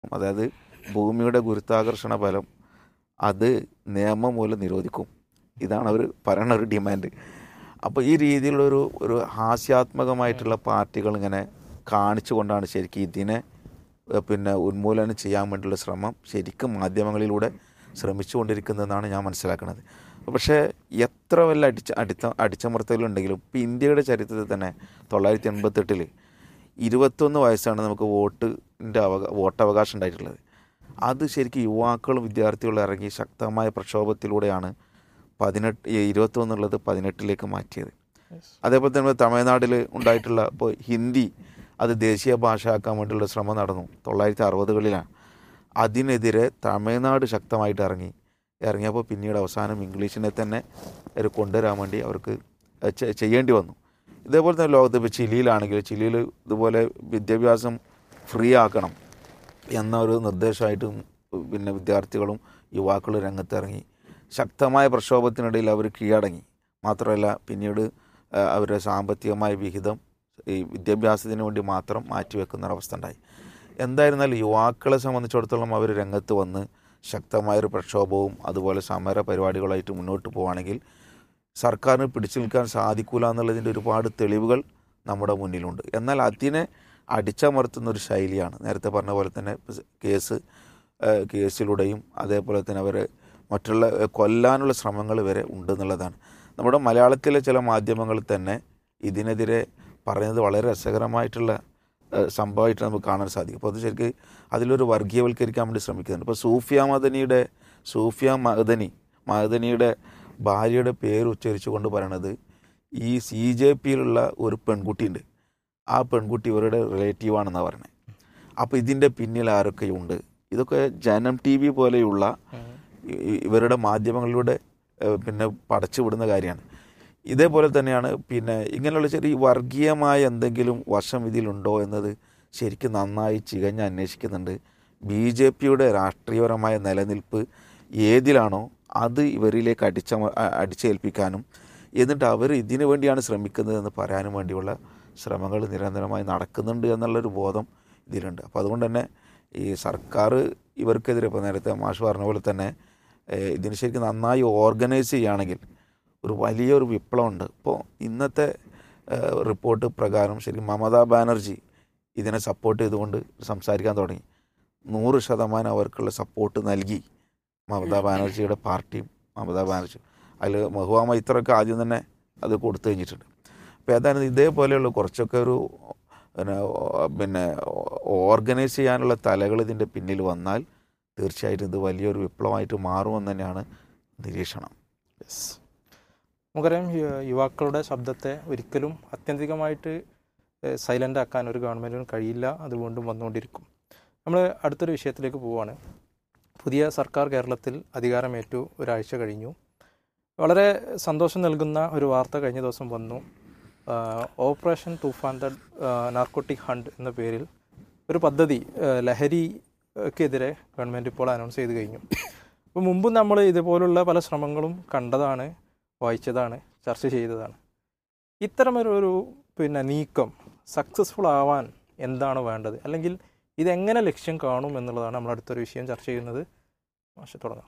അതായത് ഭൂമിയുടെ ഗുരുത്വാകർഷണ ബലം അത് നിയമം മൂലം നിരോധിക്കും ഇതാണ് അവർ പറയുന്ന ഒരു ഡിമാൻഡ് അപ്പോൾ ഈ രീതിയിലുള്ളൊരു ഒരു ഹാസ്യാത്മകമായിട്ടുള്ള പാർട്ടികൾ ഇങ്ങനെ കാണിച്ചുകൊണ്ടാണ് ശരിക്കും ഇതിനെ ഏഹ്, പിന്നെ ഉന്മൂലനം ചെയ്യാൻ വേണ്ടിയുള്ള ശ്രമം ശരിക്കും മാധ്യമങ്ങളിലൂടെ ശ്രമിച്ചുകൊണ്ടിരിക്കുന്നതെന്നാണ് ഞാൻ മനസ്സിലാക്കുന്നത് പക്ഷേ എത്ര വല്ല അടിച്ച അടിച്ച അടിച്ചമർത്തലുണ്ടെങ്കിലും ഇപ്പം ഇന്ത്യയുടെ ചരിത്രത്തിൽ തന്നെ തൊള്ളായിരത്തി എൺപത്തെട്ടിൽ ഇരുപത്തൊന്ന് വയസ്സാണ് നമുക്ക് വോട്ടിൻ്റെ അവകാ വോട്ടവകാശം ഉണ്ടായിട്ടുള്ളത് അത് ശരിക്കും യുവാക്കളും വിദ്യാർത്ഥികളും ഇറങ്ങി ശക്തമായ പ്രക്ഷോഭത്തിലൂടെയാണ് പതിനെട്ട് ഈ ഇരുപത്തൊന്നുള്ളത് പതിനെട്ടിലേക്ക് മാറ്റിയത് അതേപോലെ തന്നെ തമിഴ്നാട്ടിൽ ഉണ്ടായിട്ടുള്ള ഇപ്പോൾ ഹിന്ദി അത് ദേശീയ ഭാഷയാക്കാൻ വേണ്ടിയുള്ള ശ്രമം നടന്നു തൊള്ളായിരത്തി അറുപതുകളിലാണ് അതിനെതിരെ തമിഴ്നാട് ശക്തമായിട്ട് ഇറങ്ങി ഇറങ്ങിയപ്പോൾ പിന്നീട് അവസാനം ഇംഗ്ലീഷിനെ തന്നെ ഒരു കൊണ്ടുവരാൻ വേണ്ടി അവർക്ക് ചെ- ചെയ്യേണ്ടി വന്നു ഇതേപോലെ തന്നെ ലോകത്ത് ഇപ്പോൾ ചിലിയിലാണെങ്കിൽ ചിലിയിൽ ഇതുപോലെ വിദ്യാഭ്യാസം ഫ്രീ ആക്കണം എന്ന ഒരു നിർദ്ദേശമായിട്ടും പിന്നെ വിദ്യാർത്ഥികളും യുവാക്കളും രംഗത്തിറങ്ങി ശക്തമായ പ്രക്ഷോഭത്തിനിടയിൽ അവർ കീഴടങ്ങി മാത്രമല്ല പിന്നീട് ആ, അവരുടെ സാമ്പത്തികമായ വിഹിതം ഈ വിദ്യാഭ്യാസത്തിന് വേണ്ടി മാത്രം മാറ്റിവെക്കുന്ന ഒരവസ്ഥ ഉണ്ടായി എന്തായിരുന്നാലും യുവാക്കളെ സംബന്ധിച്ചിടത്തോളം അവർ രംഗത്ത് വന്ന് ശക്തമായൊരു പ്രക്ഷോഭവും അതുപോലെ സമര പരിപാടികളായിട്ട് മുന്നോട്ട് പോവുകയാണെങ്കിൽ സർക്കാരിന് പിടിച്ചു നിൽക്കാൻ സാധിക്കൂല എന്നുള്ളതിൻ്റെ ഒരുപാട് തെളിവുകൾ നമ്മുടെ മുന്നിലുണ്ട് എന്നാൽ അതിനെ അടിച്ചമർത്തുന്ന ഒരു ശൈലിയാണ് നേരത്തെ പറഞ്ഞ പോലെ തന്നെ കേസ് ഏഹ്, കേസിലൂടെയും അതേപോലെ തന്നെ അവർ മറ്റുള്ള ഏഹ്, കൊല്ലാനുള്ള ശ്രമങ്ങൾ വരെ ഉണ്ടെന്നുള്ളതാണ് നമ്മുടെ മലയാളത്തിലെ ചില മാധ്യമങ്ങൾ തന്നെ ഇതിനെതിരെ പറയുന്നത് വളരെ രസകരമായിട്ടുള്ള ഏഹ്, സംഭവമായിട്ട് നമുക്ക് കാണാൻ സാധിക്കും അപ്പോൾ അത് ശരിക്കും അതിലൊരു വർഗീയവൽക്കരിക്കാൻ വേണ്ടി ശ്രമിക്കുന്നുണ്ട് ഇപ്പോൾ സൂഫിയ മദനിയുടെ സൂഫിയ മദനി മദനിയുടെ ഭാര്യയുടെ പേര് ഉച്ചരിച്ചുകൊണ്ട് പറയണത് ഈ സി ജെ പിയിലുള്ള ഒരു പെൺകുട്ടിയുണ്ട് ആ പെൺകുട്ടി ഇവരുടെ റിലേറ്റീവാണെന്നാണ് പറയുന്നത് അപ്പോൾ ഇതിൻ്റെ പിന്നിൽ ആരൊക്കെയുണ്ട് ഇതൊക്കെ ജനം ടി വി പോലെയുള്ള ഇ- ഇ- ഇവരുടെ മാധ്യമങ്ങളിലൂടെ ഏഹ്, പിന്നെ പടച്ചു വിടുന്ന കാര്യമാണ് ഇതേപോലെ തന്നെയാണ് പിന്നെ ഇങ്ങനെയുള്ള ചെറിയ വർഗീയമായ എന്തെങ്കിലും വശം ഇതിലുണ്ടോ എന്നത് ശരിക്കും നന്നായി ചികഞ്ഞ് അന്വേഷിക്കുന്നുണ്ട് ബി ജെ പിയുടെ രാഷ്ട്രീയപരമായ നിലനിൽപ്പ് ഏതിലാണോ അത് ഇവരിലേക്ക് അടിച്ച അടിച്ചേൽപ്പിക്കാനും എന്നിട്ട് അവർ ഇതിനു വേണ്ടിയാണ് ശ്രമിക്കുന്നതെന്ന് പറയാനും വേണ്ടിയുള്ള ശ്രമങ്ങൾ നിരന്തരമായി നടക്കുന്നുണ്ട് എന്നുള്ളൊരു ബോധം ഇതിലുണ്ട് അപ്പോൾ അതുകൊണ്ട് തന്നെ ഈ സർക്കാർ ഇവർക്കെതിരെ ഇപ്പോൾ നേരത്തെ മാഷ് പറഞ്ഞ പോലെ തന്നെ ഏഹ്, ഇതിന് ശരിക്കും നന്നായി ഓർഗനൈസ് ചെയ്യുകയാണെങ്കിൽ ഒരു വലിയൊരു വിപ്ലവമുണ്ട് ഇപ്പോൾ ഇന്നത്തെ ഏഹ്, റിപ്പോർട്ട് പ്രകാരം ശരിക്കും മമതാ ബാനർജി ഇതിനെ സപ്പോർട്ട് ചെയ്തുകൊണ്ട് സംസാരിക്കാൻ തുടങ്ങി നൂറ് ശതമാനം അവർക്കുള്ള സപ്പോർട്ട് നൽകി മമതാ ബാനർജിയുടെ പാർട്ടിയും മമതാ ബാനർജി അതിൽ മഹുവ മൈത്രൊക്കെ ആദ്യം തന്നെ അത് കൊടുത്തു കഴിഞ്ഞിട്ടുണ്ട് അപ്പോൾ ഏതായാലും ഇതേപോലെയുള്ള കുറച്ചൊക്കെ ഒരു പിന്നെ ഓ- പിന്നെ ഓർഗനൈസ് ചെയ്യാനുള്ള തലകൾ ഇതിൻ്റെ പിന്നിൽ വന്നാൽ തീർച്ചയായിട്ടും ഇത് വലിയൊരു വിപ്ലവമായിട്ട് മാറുമെന്ന് തന്നെയാണ് നിരീക്ഷണം യെസ് നമുക്കറിയാം യു- യുവാക്കളുടെ ശബ്ദത്തെ ഒരിക്കലും അത്യന്തികമായിട്ട് സൈലൻ്റ് ആക്കാൻ ഒരു ഗവൺമെൻറ്റിനും കഴിയില്ല അത് വീണ്ടും വന്നുകൊണ്ടിരിക്കും നമ്മൾ അടുത്തൊരു വിഷയത്തിലേക്ക് പോവുകയാണ് പുതിയ സർക്കാർ കേരളത്തിൽ അധികാരമേറ്റു ഒരാഴ്ച കഴിഞ്ഞു വളരെ സന്തോഷം നൽകുന്ന ഒരു വാർത്ത കഴിഞ്ഞ ദിവസം വന്നു ആ, operation Toofan the narcotic hunt എന്ന പേരിൽ ഒരു പദ്ധതി ആ, ലഹരിക്കെതിരെ ഗവൺമെൻറ് ഇപ്പോൾ അനൗൺസ് ചെയ്ത് കഴിഞ്ഞു അപ്പോൾ മുമ്പ് നമ്മൾ ഇതുപോലുള്ള പല ശ്രമങ്ങളും കണ്ടതാണ് വായിച്ചതാണ് ചർച്ച ചെയ്തതാണ് ഇത്തരമൊരു ഒരു പിന്നെ നീക്കം സക്സസ്ഫുൾ ആവാൻ എന്താണ് വേണ്ടത് അല്ലെങ്കിൽ ഇതെങ്ങനെ ലക്ഷ്യം കാണും എന്നുള്ളതാണ് നമ്മൾ അടുത്തൊരു വിഷയം ചർച്ച ചെയ്യുന്നത് മാഷെ തുടങ്ങാം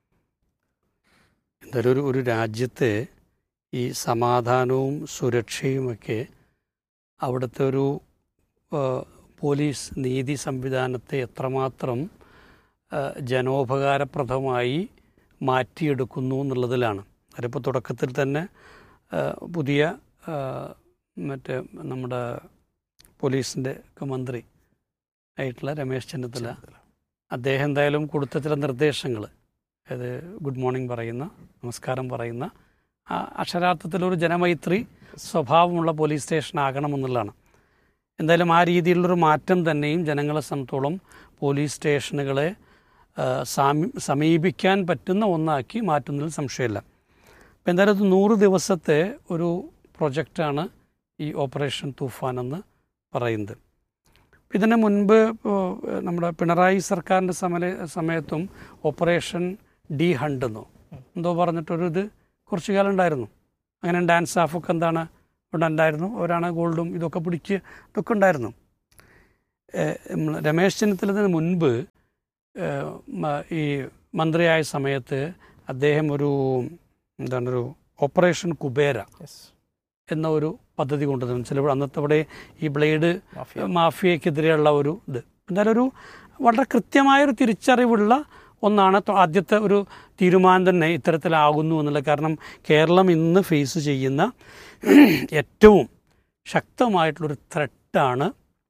എന്തായാലും ഒരു ഒരു രാജ്യത്തെ ഈ സമാധാനവും സുരക്ഷയുമൊക്കെ അവിടുത്തെ ഒരു ആ, പോലീസ് നീതി സംവിധാനത്തെ എത്രമാത്രം ആ, ജനോപകാരപ്രദമായി മാറ്റിയെടുക്കുന്നു എന്നുള്ളതിലാണ് അതിപ്പോൾ തുടക്കത്തിൽ തന്നെ ആ, പുതിയ ആ, മറ്റേ നമ്മുടെ പോലീസിൻ്റെ ഒക്കെ മന്ത്രി ആയിട്ടുള്ള രമേശ് ചെന്നിത്തല അദ്ദേഹം എന്തായാലും കൊടുത്ത ചില നിർദ്ദേശങ്ങൾ അത് ഗുഡ് മോർണിംഗ് പറയുന്ന നമസ്കാരം പറയുന്ന ആ അക്ഷരാർത്ഥത്തിലൊരു ജനമൈത്രി സ്വഭാവമുള്ള പോലീസ് സ്റ്റേഷൻ ആകണമെന്നുള്ളതാണ് എന്തായാലും ആ രീതിയിലുള്ളൊരു മാറ്റം തന്നെയും ജനങ്ങളെ സംബന്ധിച്ചോളം പോലീസ് സ്റ്റേഷനുകളെ ആ, സാമി സമീപിക്കാൻ പറ്റുന്ന ഒന്നാക്കി മാറ്റുന്നതിൽ സംശയമില്ല അപ്പം എന്തായാലും ഇത് നൂറ് ദിവസത്തെ ഒരു പ്രൊജക്റ്റാണ് ഈ ഓപ്പറേഷൻ തൂഫാൻ എന്ന് പറയുന്നത് ഇതിന് മുൻപ് ഇപ്പോൾ നമ്മുടെ പിണറായി സർക്കാരിൻ്റെ സമയ സമയത്തും ഓപ്പറേഷൻ ഡി ഹണ്ട് എന്നോ എന്തോ പറഞ്ഞിട്ടൊരു ഇത് കുറച്ച് കാലം ഉണ്ടായിരുന്നു അങ്ങനെ ഡാൻസ് സ്റ്റാഫൊക്കെ എന്താണ് ഇവിടെ ഉണ്ടായിരുന്നു അവരാണ് ഗോൾഡും ഇതൊക്കെ പിടിച്ച് ഇതൊക്കെ ഉണ്ടായിരുന്നു ഏഹ്, ഉം, രമേശ് ചെന്നിത്തലത്തിന് മുൻപ് ഏഹ്, മ- ഈ മന്ത്രിയായ സമയത്ത് അദ്ദേഹം ഒരു എന്താണ് ഒരു ഓപ്പറേഷൻ കുബേര യെസ് എന്ന ഒരു പദ്ധതി കൊണ്ടുവന്നു ചിലപ്പോൾ അന്നത്തെ അവിടെ ഈ ബ്ലേഡ് മാഫിയ മാഫിയക്കെതിരെയുള്ള ഒരു ഇത് എന്തായാലും ഒരു വളരെ കൃത്യമായൊരു തിരിച്ചറിവുള്ള ഒന്നാണ് തൊ- ആദ്യത്തെ ഒരു തീരുമാനം തന്നെ ഇത്തരത്തിലാകുന്നു എന്നുള്ള കാരണം കേരളം ഇന്ന് ഫേസ് ചെയ്യുന്ന ഏറ്റവും ശക്തമായിട്ടുള്ളൊരു ത്രെട്ടാണ്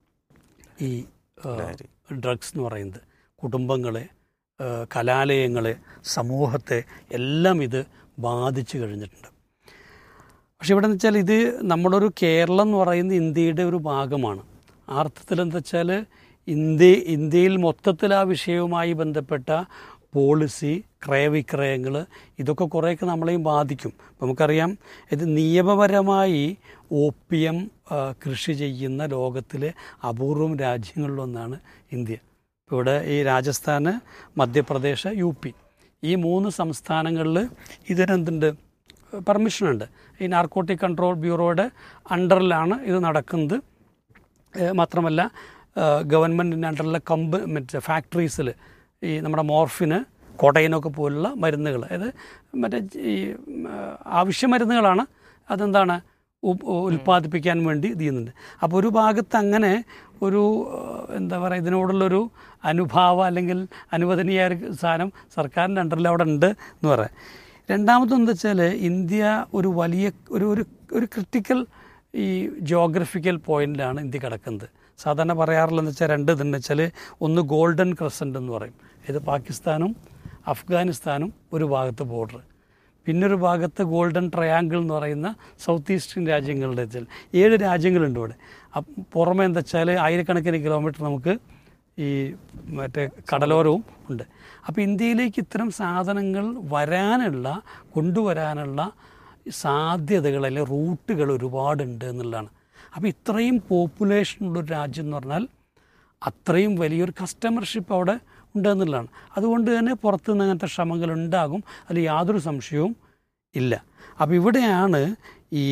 ഈ ലഹരി. ഡ്രഗ്സ് എന്ന് പറയുന്നത് കുടുംബങ്ങളെ ആ, കലാലയങ്ങളെ സമൂഹത്തെ എല്ലാം ഇത് ബാധിച്ചു കഴിഞ്ഞിട്ടുണ്ട് പക്ഷെ ഇവിടെ എന്ന് വെച്ചാൽ ഇത് നമ്മളൊരു കേരളം എന്ന് പറയുന്നത് ഇന്ത്യയുടെ ഒരു ഭാഗമാണ് ആ അർത്ഥത്തിൽ എന്താ വെച്ചാൽ ഇന്ത്യ ഇന്ത്യയിൽ മൊത്തത്തിൽ ആ വിഷയവുമായി ബന്ധപ്പെട്ട പോളിസി ക്രയവിക്രയങ്ങൾ ഇതൊക്കെ കുറേയൊക്കെ നമ്മളെയും ബാധിക്കും ഇപ്പം നമുക്കറിയാം ഇത് നിയമപരമായി ഓപ്പിയം ആ, കൃഷി ചെയ്യുന്ന ലോകത്തിലെ അപൂർവം രാജ്യങ്ങളിലൊന്നാണ് ഇന്ത്യ ഇപ്പോൾ ഇവിടെ ഈ രാജസ്ഥാന് മധ്യപ്രദേശ് യു പി ഈ മൂന്ന് സംസ്ഥാനങ്ങളിൽ ഇതിനെന്തുണ്ട് പെർമിഷനുണ്ട് ഈ നാർക്കോട്ടിക് കൺട്രോൾ ബ്യൂറോയുടെ അണ്ടറിലാണ് ഇത് നടക്കുന്നത് ഏഹ് മാത്രമല്ല ഗവൺമെൻറ്റിൻ്റെ അണ്ടറിലെ കമ്പ മറ്റേ ഫാക്ടറീസിൽ ഈ നമ്മുടെ മോർഫിന് കോട്ടയിനൊക്കെ പോലുള്ള മരുന്നുകൾ അതായത് മറ്റേ ഈ ഉം, ആവശ്യ മരുന്നുകളാണ് അതെന്താണ് ഉ- ഉൽപ്പാദിപ്പിക്കാൻ വേണ്ടി ഇത് ചെയ്യുന്നുണ്ട് അപ്പോൾ ഒരു ഭാഗത്ത് അങ്ങനെ ഒരു ഏഹ്, എന്താ പറയുക ഇതിനോടുള്ളൊരു അനുഭാവ അല്ലെങ്കിൽ അനുവദനീയ ഒരു സാധനം സർക്കാരിൻ്റെ അണ്ടറിൽ അവിടെ ഉണ്ട് എന്ന് പറയാം രണ്ടാമതെന്താ വെച്ചാൽ ഇന്ത്യ ഒരു വലിയ ഒരു ഒരു ഒരു ക്രിട്ടിക്കൽ ഈ ജോഗ്രഫിക്കൽ പോയിന്റിലാണ് ഇന്ത്യ കിടക്കുന്നത് സാധാരണ പറയാറുള്ളതെന്ന് വെച്ചാൽ രണ്ട് ഇതെന്ന് വെച്ചാൽ ഒന്ന് ഗോൾഡൻ ക്രസൻ്റ് എന്ന് പറയും ഇത് പാകിസ്ഥാനും അഫ്ഗാനിസ്ഥാനും ഒരു ഭാഗത്ത് ബോർഡർ പിന്നൊരു ഭാഗത്ത് ഗോൾഡൻ ട്രയാങ്കിൾ എന്ന് പറയുന്ന സൗത്ത് ഈസ്റ്റേൺ രാജ്യങ്ങളുടെ വെച്ചാൽ ഏഴ് രാജ്യങ്ങളുണ്ട് ഇവിടെ അപ്പ് പുറമെ എന്താ വെച്ചാൽ ആയിരക്കണക്കിന് കിലോമീറ്റർ നമുക്ക് ഈ മറ്റേ കടലോരവും ഉണ്ട് അപ്പോൾ ഇന്ത്യയിലേക്ക് ഇത്തരം സാധനങ്ങൾ വരാനുള്ള കൊണ്ടുവരാനുള്ള സാധ്യതകൾ അല്ലെങ്കിൽ റൂട്ടുകൾ ഒരുപാടുണ്ട് എന്നുള്ളതാണ് അപ്പോൾ ഇത്രയും പോപ്പുലേഷനുള്ളൊരു രാജ്യം എന്ന് പറഞ്ഞാൽ അത്രയും വലിയൊരു കസ്റ്റമർഷിപ്പ് അവിടെ ഉണ്ട് എന്നുള്ളതാണ് അതുകൊണ്ട് തന്നെ പുറത്തുനിന്ന് അങ്ങനത്തെ ശ്രമങ്ങൾ ഉണ്ടാകും അതിൽ യാതൊരു സംശയവും ഇല്ല അപ്പോൾ ഇവിടെയാണ് ഈ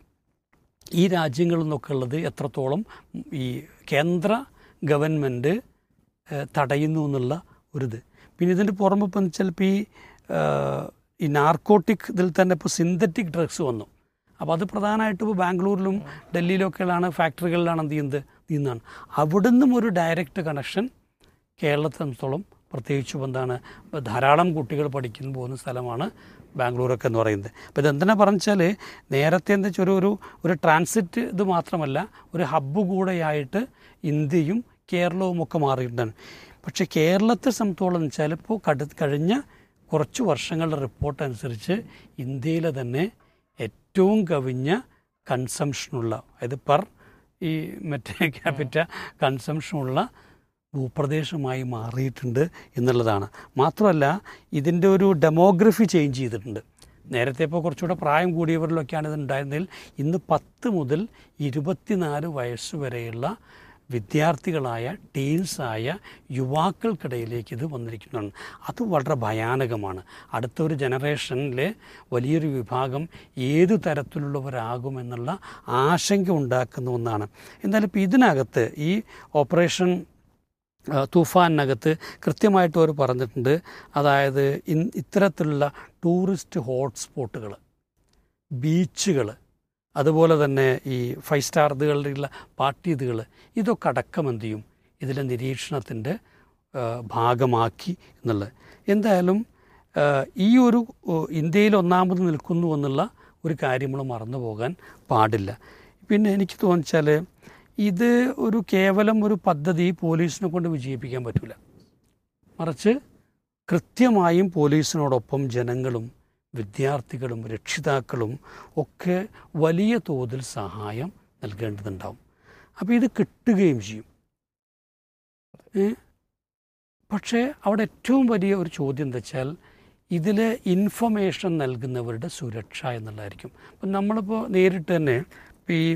ഈ രാജ്യങ്ങളിൽ നിന്നൊക്കെ ഉള്ളത് എത്രത്തോളം ഈ കേന്ദ്ര ഗവൺമെൻറ് ഏഹ്, തടയുന്നു എന്നുള്ള ഒരിത് പിന്നെ ഇതിൻ്റെ പുറമെ ഇപ്പം ചിലപ്പോൾ ഈ ഏഹ്, ഈ നാർക്കോട്ടിക് ഇതിൽ തന്നെ ഇപ്പോൾ സിന്തറ്റിക് ഡ്രഗ്സ് വന്നു അപ്പോൾ അത് പ്രധാനമായിട്ടും ഇപ്പോൾ ബാംഗ്ലൂരിലും ഡൽഹിയിലൊക്കെയാണ് ഫാക്ടറികളിലാണ് എന്ത് ചെയ്യുന്നത് ചെയ്യുന്നതാണ് അവിടുന്നും ഒരു ഡയറക്റ്റ് കണക്ഷൻ കേരളത്തെ സംബന്ധിച്ചോളം പ്രത്യേകിച്ചും എന്താണ് ഇപ്പൊ ധാരാളം കുട്ടികൾ പഠിക്കുന്ന പോകുന്ന സ്ഥലമാണ് ബാംഗ്ലൂരൊക്കെ എന്ന് പറയുന്നത് അപ്പോൾ ഇതെന്തിനാ പറഞ്ഞാൽ നേരത്തെ എന്താ വെച്ചാൽ ഒരു ഒരു ഒരു ട്രാൻസിറ്റ് ഇത് മാത്രമല്ല ഒരു ഹബ്ബ് കൂടെയായിട്ട് ഇന്ത്യയും കേരളവും ഒക്കെ മാറിയിട്ടാണ് പക്ഷേ കേരളത്തെ സംബന്ധിച്ചോളം എന്ന് വെച്ചാൽ ഇപ്പോൾ കട കഴിഞ്ഞ കുറച്ച് വർഷങ്ങളുടെ റിപ്പോർട്ട് അനുസരിച്ച് ഇന്ത്യയിലെ തന്നെ ഏറ്റവും കവിഞ്ഞ കൺസംഷനുള്ള അതായത് പെർ ഈ മറ്റേ ക്യാപിറ്റ കൺസംഷനുള്ള ഭൂപ്രദേശമായി മാറിയിട്ടുണ്ട് എന്നുള്ളതാണ് മാത്രമല്ല ഇതിൻ്റെ ഒരു ഡെമോഗ്രഫി ചേഞ്ച് ചെയ്തിട്ടുണ്ട് നേരത്തെ ഇപ്പോൾ കുറച്ചുകൂടെ പ്രായം കൂടിയവരിലൊക്കെയാണ് ഇത് ഉണ്ടായിരുന്നതിൽ ഇന്ന് പത്ത് മുതൽ ഇരുപത്തിനാല് വയസ്സ് വരെയുള്ള വിദ്യാർത്ഥികളായ ടീൻസായ യുവാക്കൾക്കിടയിലേക്ക് ഇത് വന്നിരിക്കുന്നതാണ് അത് വളരെ ഭയാനകമാണ് അടുത്ത ഒരു ജനറേഷനിൽ വലിയൊരു വിഭാഗം ഏതു തരത്തിലുള്ളവരാകുമെന്നുള്ള ആശങ്ക ഉണ്ടാക്കുന്ന ഒന്നാണ് എന്തായാലും ഇപ്പോൾ ഇതിനകത്ത് ഈ ഓപ്പറേഷൻ ആ, തൂഫാനകത്ത് കൃത്യമായിട്ട് അവർ പറഞ്ഞിട്ടുണ്ട് അതായത് ഇൻ ഇത്തരത്തിലുള്ള ടൂറിസ്റ്റ് ഹോട്ട്സ്പോട്ടുകൾ ബീച്ചുകൾ അതുപോലെ തന്നെ ഈ ഫൈവ് സ്റ്റാർ ഇതുകളുടെയുള്ള പാർട്ടി ഇതുകൾ ഇതൊക്കെ അടക്കം എന്ത് ചെയ്യും ഇതിലെ നിരീക്ഷണത്തിൻ്റെ ആ, ഭാഗമാക്കി എന്നുള്ളത് എന്തായാലും ആ, ഈ ഒരു ഓ, ഇന്ത്യയിൽ ഒന്നാമത് നിൽക്കുന്നു എന്നുള്ള ഒരു കാര്യം നമ്മൾ മറന്നു പോകാൻ പാടില്ല പിന്നെ എനിക്ക് തോന്നിച്ചാൽ ഇത് ഒരു കേവലം ഒരു പദ്ധതി പോലീസിനെ കൊണ്ട് വിജയിപ്പിക്കാൻ പറ്റില്ല മറിച്ച് കൃത്യമായും പോലീസിനോടൊപ്പം ജനങ്ങളും വിദ്യാർത്ഥികളും രക്ഷിതാക്കളും ഒക്കെ വലിയ തോതിൽ സഹായം നൽകേണ്ടതുണ്ടാവും അപ്പോൾ ഇത് കിട്ടുകയും ചെയ്യും ഏ? പക്ഷേ അവിടെ ഏറ്റവും വലിയ ഒരു ചോദ്യം എന്താ വെച്ചാൽ ഇതിൽ ഇൻഫർമേഷൻ നൽകുന്നവരുടെ സുരക്ഷ എന്നുള്ളതായിരിക്കും അപ്പം നമ്മളിപ്പോൾ നേരിട്ട് തന്നെ ഇപ്പം ഈ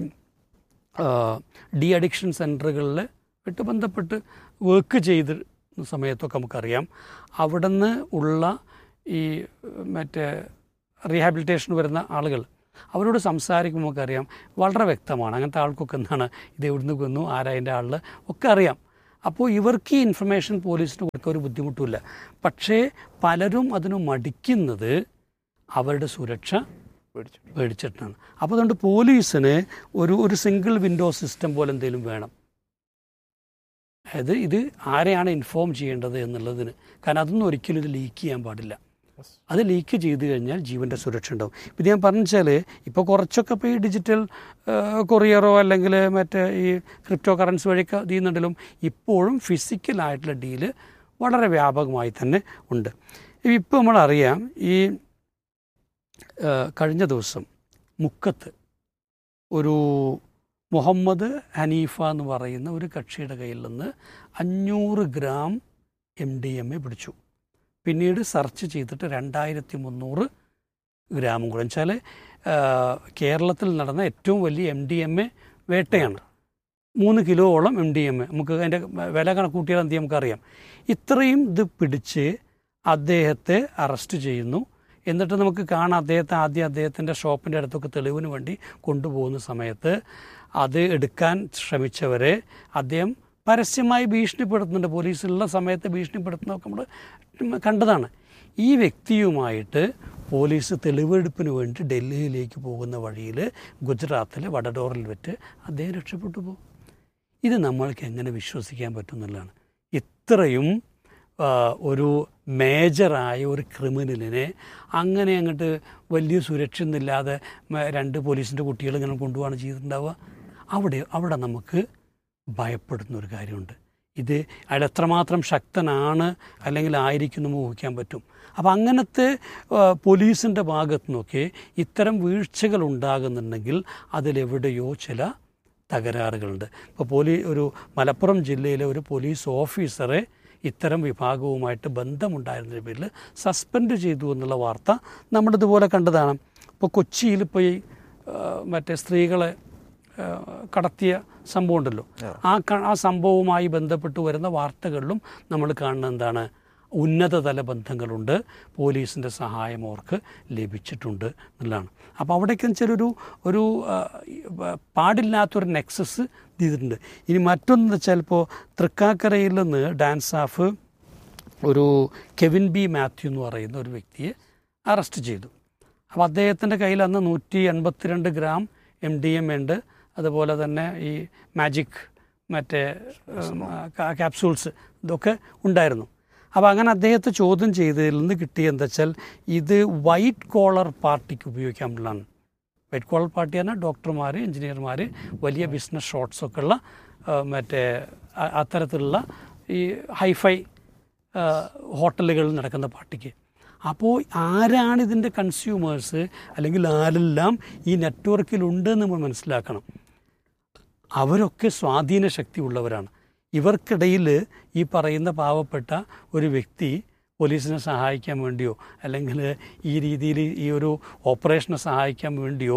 ഡി അഡിക്ഷൻ സെൻറ്ററുകളിൽ ആയിട്ട് ബന്ധപ്പെട്ട് വർക്ക് ചെയ്ത സമയത്തൊക്കെ നമുക്കറിയാം അവിടുന്ന് ഉള്ള ഈ മറ്റേ റീഹാബിലിറ്റേഷൻ വരുന്ന ആളുകൾ അവരോട് സംസാരിക്കുമ്പോൾ നമുക്കറിയാം വളരെ വ്യക്തമാണ് അങ്ങനത്തെ ആൾക്കൊക്കെ എന്താണ് ഇത് എവിടുന്ന് വന്നു ആരാ അതിൻ്റെ ആളിൽ ഒക്കെ അറിയാം അപ്പോൾ ഇവർക്ക് ഈ ഇൻഫർമേഷൻ പോലീസിന് കൊടുക്കാൻ ഒരു ബുദ്ധിമുട്ടുമില്ല പക്ഷേ പലരും അതിന് മടിക്കുന്നത് അവരുടെ സുരക്ഷ പേടിച്ചു പേടിച്ചിട്ടാണ് അപ്പോൾ അതുകൊണ്ട് പോലീസിന് ഒരു ഒരു സിംഗിൾ വിൻഡോ സിസ്റ്റം പോലെ എന്തെങ്കിലും വേണം അതായത് ഇത് ആരെയാണ് ഇൻഫോം ചെയ്യേണ്ടത് എന്നുള്ളതിന് കാരണം അതൊന്നും ഒരിക്കലും ഇത് ലീക്ക് ചെയ്യാൻ പാടില്ല അത് ലീക്ക് ചെയ്ത് കഴിഞ്ഞാൽ ജീവൻ്റെ സുരക്ഷ ഉണ്ടാവും ഇത് ഞാൻ പറഞ്ഞാൽ ഇപ്പോൾ കുറച്ചൊക്കെ ഇപ്പോൾ ഈ ഡിജിറ്റൽ കൊറിയറോ അല്ലെങ്കിൽ മറ്റേ ഈ ക്രിപ്റ്റോ കറൻസി വഴിയൊക്കെ ചെയ്യുന്നുണ്ടെങ്കിലും ഇപ്പോഴും ഫിസിക്കലായിട്ടുള്ള ഡീല് വളരെ വ്യാപകമായി തന്നെ ഉണ്ട് ഇപ്പോൾ നമ്മളറിയാം ഈ ആ, കഴിഞ്ഞ ദിവസം മുക്കത്ത് ഒരു മുഹമ്മദ് ഹനീഫ എന്ന് പറയുന്ന ഒരു കക്ഷിയുടെ കയ്യിൽ നിന്ന് അഞ്ഞൂറ് gram M D M A പിടിച്ചു പിന്നീട് സെർച്ച് ചെയ്തിട്ട് രണ്ടായിരത്തി മുന്നൂറ് ഗ്രാമും കൂടെ വെച്ചാൽ കേരളത്തിൽ നടന്ന ഏറ്റവും വലിയ എം ഡി എം എ വേട്ടയാണ് മൂന്ന് കിലോയോളം എം ഡി എം എ നമുക്ക് അതിൻ്റെ വില കണക്കൂട്ടിയാൽ എന്ത് ചെയ്യും നമുക്കറിയാം ഇത്രയും ഇത് പിടിച്ച് അദ്ദേഹത്തെ അറസ്റ്റ് ചെയ്യുന്നു എന്നിട്ട് നമുക്ക് കാണാം അദ്ദേഹത്തെ ആദ്യം അദ്ദേഹത്തിൻ്റെ ഷോപ്പിൻ്റെ അടുത്തൊക്കെ തെളിവിന് വേണ്ടി കൊണ്ടുപോകുന്ന സമയത്ത് അത് എടുക്കാൻ ശ്രമിച്ചവരെ അദ്ദേഹം പരസ്യമായി ഭീഷണിപ്പെടുത്തുന്നുണ്ട് പോലീസുള്ള സമയത്ത് ഭീഷണിപ്പെടുത്തുന്നതൊക്കെ നമ്മൾ കണ്ടതാണ് ഈ വ്യക്തിയുമായിട്ട് പോലീസ് തെളിവെടുപ്പിന് വേണ്ടി ഡൽഹിയിലേക്ക് പോകുന്ന വഴിയിൽ ഗുജറാത്തിലെ വഡഡോറിൽ വെച്ച് അദ്ദേഹം രക്ഷപ്പെട്ടു പോകും ഇത് നമ്മൾക്ക് എങ്ങനെ വിശ്വസിക്കാൻ പറ്റും എന്നുള്ളതാണ് ഇത്രയും ആ, ഒരു മേജറായ ഒരു ക്രിമിനലിനെ അങ്ങനെ അങ്ങോട്ട് വലിയ സുരക്ഷയൊന്നുമില്ലാതെ മ- രണ്ട് പോലീസിൻ്റെ കുട്ടികൾ ഇങ്ങനെ കൊണ്ടുപോവാണ് ചെയ്തിട്ടുണ്ടാവുക അവിടെ അവിടെ നമുക്ക് ഭയപ്പെടുന്ന ഒരു കാര്യമുണ്ട് ഇത് അയാൾ എത്രമാത്രം ശക്തനാണ് അല്ലെങ്കിൽ ആയിരിക്കും എന്ന് ഊഹിക്കാൻ പറ്റും അപ്പം അങ്ങനത്തെ പോലീസിൻ്റെ ഭാഗത്തു നിന്നൊക്കെ ഇത്തരം വീഴ്ചകൾ ഉണ്ടാകുന്നുണ്ടെങ്കിൽ അതിലെവിടെയോ ചില തകരാറുകളുണ്ട് ഇപ്പോൾ പോലീ ഒരു മലപ്പുറം ജില്ലയിലെ ഒരു പോലീസ് ഓഫീസറെ ഇത്തരം വിഭാഗവുമായിട്ട് ബന്ധമുണ്ടായിരുന്നതിൻ്റെ പേരിൽ സസ്പെൻഡ് ചെയ്തു എന്നുള്ള വാർത്ത നമ്മളിതുപോലെ കണ്ടതാണ് ഇപ്പോൾ കൊച്ചിയിൽ ഇപ്പോൾ ഈ ആ, മറ്റേ സ്ത്രീകളെ ആ, കടത്തിയ സംഭവം ഉണ്ടല്ലോ ആ ക- ആ സംഭവവുമായി ബന്ധപ്പെട്ട് വരുന്ന വാർത്തകളിലും നമ്മൾ കാണുന്ന എന്താണ് ഉന്നതതല ബന്ധങ്ങളുണ്ട് പോലീസിൻ്റെ സഹായം അവർക്ക് ലഭിച്ചിട്ടുണ്ട് എന്നുള്ളതാണ് അപ്പോൾ അവിടേക്ക് വെച്ചാൽ ഒരു ഒരു ആ, ഈ, പ- പാടില്ലാത്തൊരു നെക്സസ് ചെയ്തിട്ടുണ്ട് ഇനി മറ്റൊന്ന് വെച്ചാൽ ഇപ്പോൾ തൃക്കാക്കരയിൽ നിന്ന് ഡാൻസ് ഓഫ് ഒരു കെവിൻ ബി മാത്യു എന്ന് പറയുന്ന ഒരു വ്യക്തിയെ അറസ്റ്റ് ചെയ്തു അപ്പോൾ അദ്ദേഹത്തിൻ്റെ കയ്യിൽ അന്ന് നൂറ്റി എൺപത്തിരണ്ട് ഗ്രാം എം ഡി എം ഉണ്ട് അതുപോലെ തന്നെ ഈ മാജിക് മറ്റേ ക്യാപ്സൂൾസ് ഇതൊക്കെ ഉണ്ടായിരുന്നു അപ്പോൾ അങ്ങനെ അദ്ദേഹത്തെ ചോദ്യം ചെയ്തതിൽ നിന്ന് കിട്ടിയ എന്താ വെച്ചാൽ ഇത് വൈറ്റ് കോളർ പാർട്ടിക്ക് ഉപയോഗിക്കാനുള്ളതാണ് വൈറ്റ് കോളർ പാർട്ടി പറഞ്ഞാൽ ഡോക്ടർമാർ എഞ്ചിനീയർമാർ വലിയ ബിസിനസ് ഷോട്ട്സൊക്കെ ഉള്ള ആ, മറ്റേ അ- അത്തരത്തിലുള്ള ഈ ഹൈഫൈ ഹോട്ടലുകളിൽ നടക്കുന്ന പാർട്ടിക്ക് അപ്പോൾ ആരാണ് ഇതിൻ്റെ കൺസ്യൂമേഴ്സ് അല്ലെങ്കിൽ ആരെല്ലാം ഈ നെറ്റ്വർക്കിലുണ്ടെന്ന് നമ്മൾ മനസ്സിലാക്കണം അവരൊക്കെ സ്വാധീന ശക്തി ഉള്ളവരാണ് ഇവർക്കിടയിൽ ഈ പറയുന്ന പാവപ്പെട്ട ഒരു വ്യക്തി പോലീസിനെ സഹായിക്കാൻ വേണ്ടിയോ അല്ലെങ്കിൽ ഈ രീതിയിൽ ഈ ഒരു ഓപ്പറേഷനെ സഹായിക്കാൻ വേണ്ടിയോ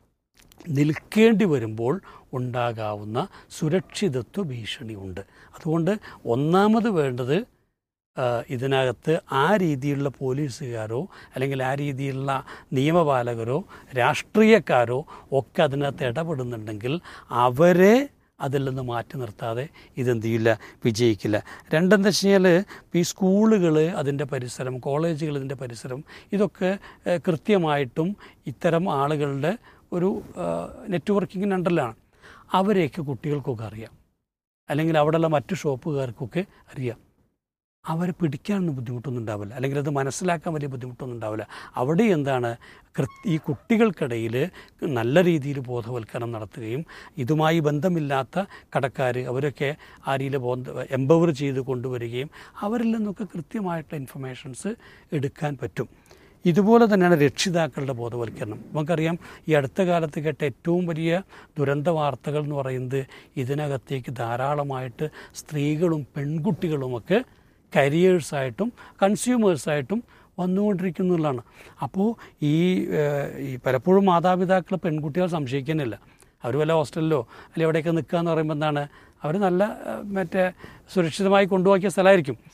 നിൽക്കേണ്ടി വരുമ്പോൾ ഉണ്ടാകാവുന്ന സുരക്ഷിതത്വ ഭീഷണിയുണ്ട് അതുകൊണ്ട് ഒന്നാമത് വേണ്ടത് ആ, ഇതിനകത്ത് ആ രീതിയിലുള്ള പോലീസുകാരോ അല്ലെങ്കിൽ ആ രീതിയിലുള്ള നിയമപാലകരോ രാഷ്ട്രീയക്കാരോ ഒക്കെ അതിനകത്ത് ഇടപെടുന്നുണ്ടെങ്കിൽ അവരെ അതിൽ നിന്ന് മാറ്റി നിർത്താതെ ഇതെന്ത് ചെയ്യില്ല വിജയിക്കില്ല രണ്ടെന്താ വെച്ച് കഴിഞ്ഞാൽ ഈ സ്കൂളുകൾ അതിൻ്റെ പരിസരം കോളേജുകൾ ഇതിൻ്റെ പരിസരം ഇതൊക്കെ ഏഹ്, കൃത്യമായിട്ടും ഇത്തരം ആളുകളുടെ ഒരു നെറ്റ്വർക്കിങ്ങിന് അണ്ടറിലാണ് അവരെയൊക്കെ കുട്ടികൾക്കൊക്കെ അറിയാം അല്ലെങ്കിൽ അവിടെയുള്ള മറ്റു ഷോപ്പുകാർക്കൊക്കെ അറിയാം അവരെ പിടിക്കാനൊന്നും ബുദ്ധിമുട്ടൊന്നും ഉണ്ടാവില്ല അല്ലെങ്കിൽ അത് മനസ്സിലാക്കാൻ വലിയ ബുദ്ധിമുട്ടൊന്നും ഉണ്ടാവില്ല അവിടെ എന്താണ് കൃത്യ ഈ കുട്ടികൾക്കിടയിൽ നല്ല രീതിയിൽ ബോധവൽക്കരണം നടത്തുകയും ഇതുമായി ബന്ധമില്ലാത്ത കടക്കാർ അവരൊക്കെ ആ രീതിയിൽ ബോധ എംപവർ ചെയ്ത് കൊണ്ടുവരികയും അവരിൽ നിന്നൊക്കെ കൃത്യമായിട്ടുള്ള ഇൻഫർമേഷൻസ് എടുക്കാൻ പറ്റും ഇതുപോലെ തന്നെയാണ് രക്ഷിതാക്കളുടെ ബോധവൽക്കരണം നമുക്കറിയാം ഈ അടുത്ത കാലത്ത് കേട്ട ഏറ്റവും വലിയ ദുരന്ത വാർത്തകൾ എന്ന് പറയുന്നത് ഇതിനകത്തേക്ക് ധാരാളമായിട്ട് സ്ത്രീകളും പെൺകുട്ടികളുമൊക്കെ കരിയേഴ്സായിട്ടും കൺസ്യൂമേഴ്സായിട്ടും വന്നുകൊണ്ടിരിക്കുന്നുള്ളതാണ് അപ്പോൾ ഈ ഏഹ്, ഈ പലപ്പോഴും മാതാപിതാക്കൾ പെൺകുട്ടികൾ സംശയിക്കുന്നില്ല അവർ വല്ല ഹോസ്റ്റലിലോ അല്ലെങ്കിൽ എവിടെയൊക്കെ നിൽക്കുക എന്ന് പറയുമ്പോൾ എന്താണ് അവർ നല്ല ഏഹ്, മറ്റേ സുരക്ഷിതമായി കൊണ്ടുപോക്കിയ സ്ഥലമായിരിക്കും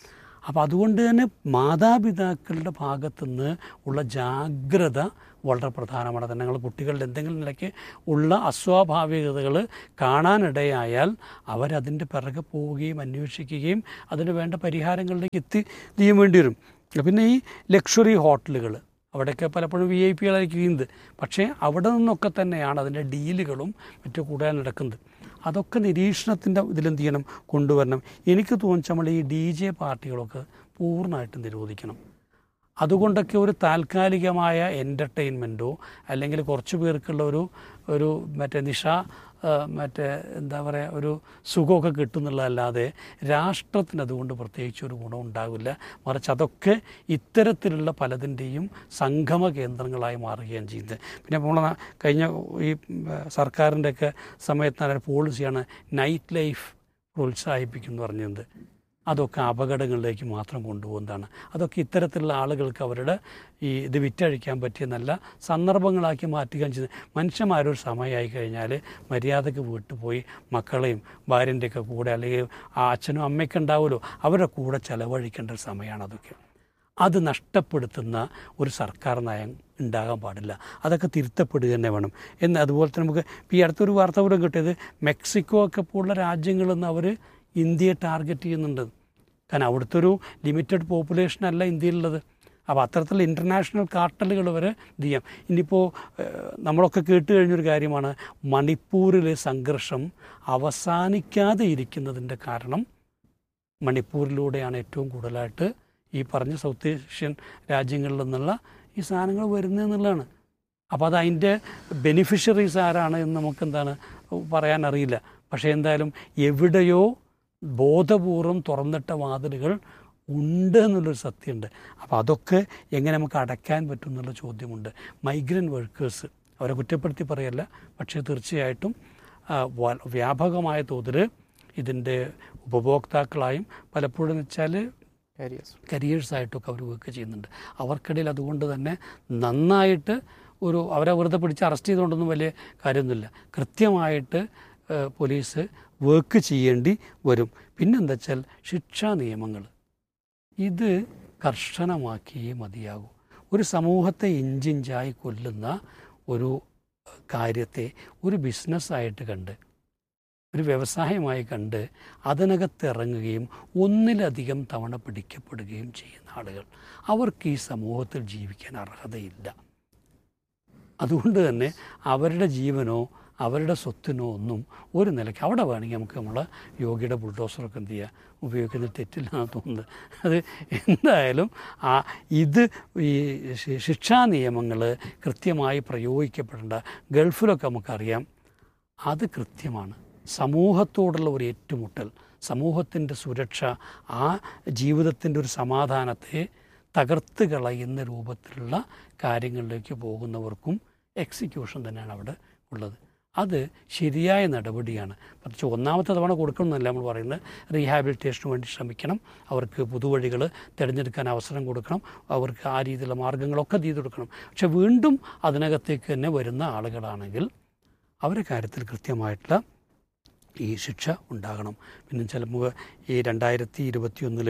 അപ്പോൾ അതുകൊണ്ട് തന്നെ മാതാപിതാക്കളുടെ ഭാഗത്തുനിന്ന് ഉള്ള ജാഗ്രത വളരെ പ്രധാനമാണ് അത് ഞങ്ങൾ കുട്ടികളുടെ എന്തെങ്കിലും നിലയ്ക്ക് ഉള്ള അസ്വാഭാവികതകൾ കാണാനിടയായാൽ അവരതിൻ്റെ പിറകെ പോവുകയും അന്വേഷിക്കുകയും അതിന് വേണ്ട പരിഹാരങ്ങളിലേക്ക് എത്തി ചെയ്യാൻ വേണ്ടി വരും പിന്നെ ഈ ലക്ഷറി ഹോട്ടലുകൾ അവിടെയൊക്കെ പലപ്പോഴും വി ഐ പികളായിരിക്കുന്നത് പക്ഷേ അവിടെ നിന്നൊക്കെ തന്നെയാണ് അതിൻ്റെ ഡീലുകളും മറ്റും കൂടുതൽ നടക്കുന്നത് അതൊക്കെ നിരീക്ഷണത്തിൻ്റെ ഇതിലെന്ത് ചെയ്യണം കൊണ്ടുവരണം എനിക്ക് തോന്നിച്ച നമ്മൾ ഈ ഡി ജെ പാർട്ടികളൊക്കെ പൂർണ്ണമായിട്ടും നിരോധിക്കണം അതുകൊണ്ടൊക്കെ ഒരു താൽക്കാലികമായ എൻ്റർടൈൻമെൻറ്റോ അല്ലെങ്കിൽ കുറച്ച് പേർക്കുള്ള ഒരു ഒരു മറ്റേ നിഷ ആ, മറ്റേ എന്താ പറയുക ഒരു സുഖമൊക്കെ കിട്ടുന്നുള്ളതല്ലാതെ രാഷ്ട്രത്തിന് അതുകൊണ്ട് പ്രത്യേകിച്ച് ഒരു ഗുണം ഉണ്ടാവില്ല മറിച്ച് അതൊക്കെ ഇത്തരത്തിലുള്ള പലതിൻ്റെയും സംഗമ കേന്ദ്രങ്ങളായി മാറുകയാണ് ചെയ്യുന്നത് പിന്നെ നമ്മൾ കഴിഞ്ഞ ഈ സർക്കാരിൻ്റെയൊക്കെ സമയത്ത് പോളിസിയാണ് നൈറ്റ് ലൈഫ് പ്രോത്സാഹിപ്പിക്കും എന്ന് പറഞ്ഞത് അതൊക്കെ അപകടങ്ങളിലേക്ക് മാത്രം കൊണ്ടുപോകുന്നതാണ് അതൊക്കെ ഇത്തരത്തിലുള്ള ആളുകൾക്ക് അവരുടെ ഈ ഇത് വിറ്റഴിക്കാൻ പറ്റിയ നല്ല സന്ദർഭങ്ങളാക്കി മാറ്റുകയും ചെയ്യുന്നത് മനുഷ്യന്മാരൊരു സമയമായി കഴിഞ്ഞാൽ മര്യാദക്ക് വീട്ടിൽ പോയി മക്കളെയും ഭാര്യൻ്റെയൊക്കെ കൂടെ അല്ലെങ്കിൽ ആ അച്ഛനും അമ്മയൊക്കെ ഉണ്ടാവുമല്ലോ അവരുടെ കൂടെ ചിലവഴിക്കേണ്ട ഒരു സമയമാണ് അതൊക്കെ അത് നഷ്ടപ്പെടുത്തുന്ന ഒരു സർക്കാർ നയം ഉണ്ടാകാൻ പാടില്ല അതൊക്കെ തിരുത്തപ്പെടുക തന്നെ വേണം എന്ന് അതുപോലെ തന്നെ നമുക്ക് ഇപ്പോൾ ഈ അടുത്തൊരു വാർത്ത കൂടെ കിട്ടിയത് മെക്സിക്കോ ഒക്കെ പോലുള്ള രാജ്യങ്ങളിൽ നിന്ന് അവർ ഇന്ത്യയെ ടാർഗറ്റ് ചെയ്യുന്നുണ്ട് കാരണം അവിടുത്തെ ഒരു ലിമിറ്റഡ് പോപ്പുലേഷൻ അല്ല ഇന്ത്യയിലുള്ളത് അപ്പോൾ അത്തരത്തിലുള്ള ഇൻ്റർനാഷണൽ കാർട്ടലുകൾ വരെ ഇത് ചെയ്യാം ഇനിയിപ്പോൾ ഏഹ്, നമ്മളൊക്കെ കേട്ട് കഴിഞ്ഞൊരു കാര്യമാണ് മണിപ്പൂരിലെ സംഘർഷം അവസാനിക്കാതെ ഇരിക്കുന്നതിൻ്റെ കാരണം മണിപ്പൂരിലൂടെയാണ് ഏറ്റവും കൂടുതലായിട്ട് ഈ പറഞ്ഞ സൗത്ത് ഏഷ്യൻ രാജ്യങ്ങളിൽ നിന്നുള്ള ഈ സാധനങ്ങൾ വരുന്നതെന്നുള്ളതാണ് അപ്പോൾ അത് അതിൻ്റെ ബെനിഫിഷ്യറീസ് ആരാണ് എന്ന് നമുക്ക് എന്താണ് പറയാൻ അറിയില്ല പക്ഷേ എന്തായാലും എവിടെയോ ബോധപൂർവം തുറന്നിട്ട വാതിലുകൾ ഉണ്ട് എന്നുള്ളൊരു സത്യമുണ്ട് അപ്പോൾ അതൊക്കെ എങ്ങനെ നമുക്ക് അടയ്ക്കാൻ പറ്റും എന്നുള്ള ചോദ്യമുണ്ട് മൈഗ്രൻ്റ് വർക്കേഴ്സ് അവരെ കുറ്റപ്പെടുത്തി പറയല്ല പക്ഷേ തീർച്ചയായിട്ടും ആ, വ- വ്യാപകമായ തോതിൽ ഇതിൻ്റെ ഉപഭോക്താക്കളായും പലപ്പോഴും വെച്ചാൽ കാരിയേഴ്സ് കരിയേഴ്സായിട്ടൊക്കെ അവർ വർക്ക് ചെയ്യുന്നുണ്ട് അവർക്കിടയിൽ അതുകൊണ്ട് തന്നെ നന്നായിട്ട് ഒരു അവരെ വെറുതെ പിടിച്ച് അറസ്റ്റ് ചെയ്തുകൊണ്ടൊന്നും വലിയ കാര്യമൊന്നുമില്ല കൃത്യമായിട്ട് ഏഹ്, പോലീസ് വർക്ക് ചെയ്യേണ്ടി വരും പിന്നെന്താ വെച്ചാൽ ശിക്ഷാ നിയമങ്ങൾ ഇത് കർശനമാക്കിയേ മതിയാകൂ ഒരു സമൂഹത്തെ ഇഞ്ചിഞ്ചായി കൊല്ലുന്ന ഒരു കാര്യത്തെ ഒരു ബിസിനസ്സായിട്ട് കണ്ട് ഒരു വ്യവസായമായി കണ്ട് അതിനകത്ത് ഇറങ്ങുകയും ഒന്നിലധികം തവണ പിടിക്കപ്പെടുകയും ചെയ്യുന്ന ആളുകൾ അവർക്ക് ഈ സമൂഹത്തിൽ ജീവിക്കാൻ അർഹതയില്ല അതുകൊണ്ട് തന്നെ അവരുടെ ജീവനോ അവരുടെ സ്വത്തിനോ ഒന്നും ഒരു നിലയ്ക്ക് അവിടെ വേണമെങ്കിൽ നമുക്ക് നമ്മളെ യോഗിയുടെ ബുൾഡോസറൊക്കെ എന്ത് ചെയ്യുക ഉപയോഗിക്കുന്ന തെറ്റില്ല എന്ന് തോന്നുന്നത് അത് എന്തായാലും ആ ഇത് ഈ ശി- ശിക്ഷാ നിയമങ്ങൾ കൃത്യമായി പ്രയോഗിക്കപ്പെടേണ്ട ഗൾഫിലൊക്കെ നമുക്കറിയാം അത് കൃത്യമാണ് സമൂഹത്തോടുള്ള ഒരു ഏറ്റുമുട്ടൽ സമൂഹത്തിൻ്റെ സുരക്ഷ ആ ജീവിതത്തിൻ്റെ ഒരു സമാധാനത്തെ തകർത്ത് കളയുന്ന രൂപത്തിലുള്ള കാര്യങ്ങളിലേക്ക് പോകുന്നവർക്കും എക്സിക്യൂഷൻ തന്നെയാണ് അവിടെ ഉള്ളത് അത് ശരിയായ നടപടിയാണ് പക്ഷേ ഒന്നാമത്തെ തവണ കൊടുക്കണമെന്നല്ല നമ്മൾ പറയുന്നത് റീഹാബിലിറ്റേഷന് വേണ്ടി ശ്രമിക്കണം അവർക്ക് പുതുവഴികൾ തിരഞ്ഞെടുക്കാൻ അവസരം കൊടുക്കണം അവർക്ക് ആ രീതിയിലുള്ള മാർഗ്ഗങ്ങളൊക്കെ ചെയ്ത് കൊടുക്കണം പക്ഷെ വീണ്ടും അതിനകത്തേക്ക് തന്നെ വരുന്ന ആളുകളാണെങ്കിൽ അവരുടെ കാര്യത്തിൽ കൃത്യമായിട്ടുള്ള ഈ ശിക്ഷ ഉണ്ടാകണം പിന്നെ ചിലപ്പോൾ ഈ രണ്ടായിരത്തി ഇരുപത്തിയൊന്നിൽ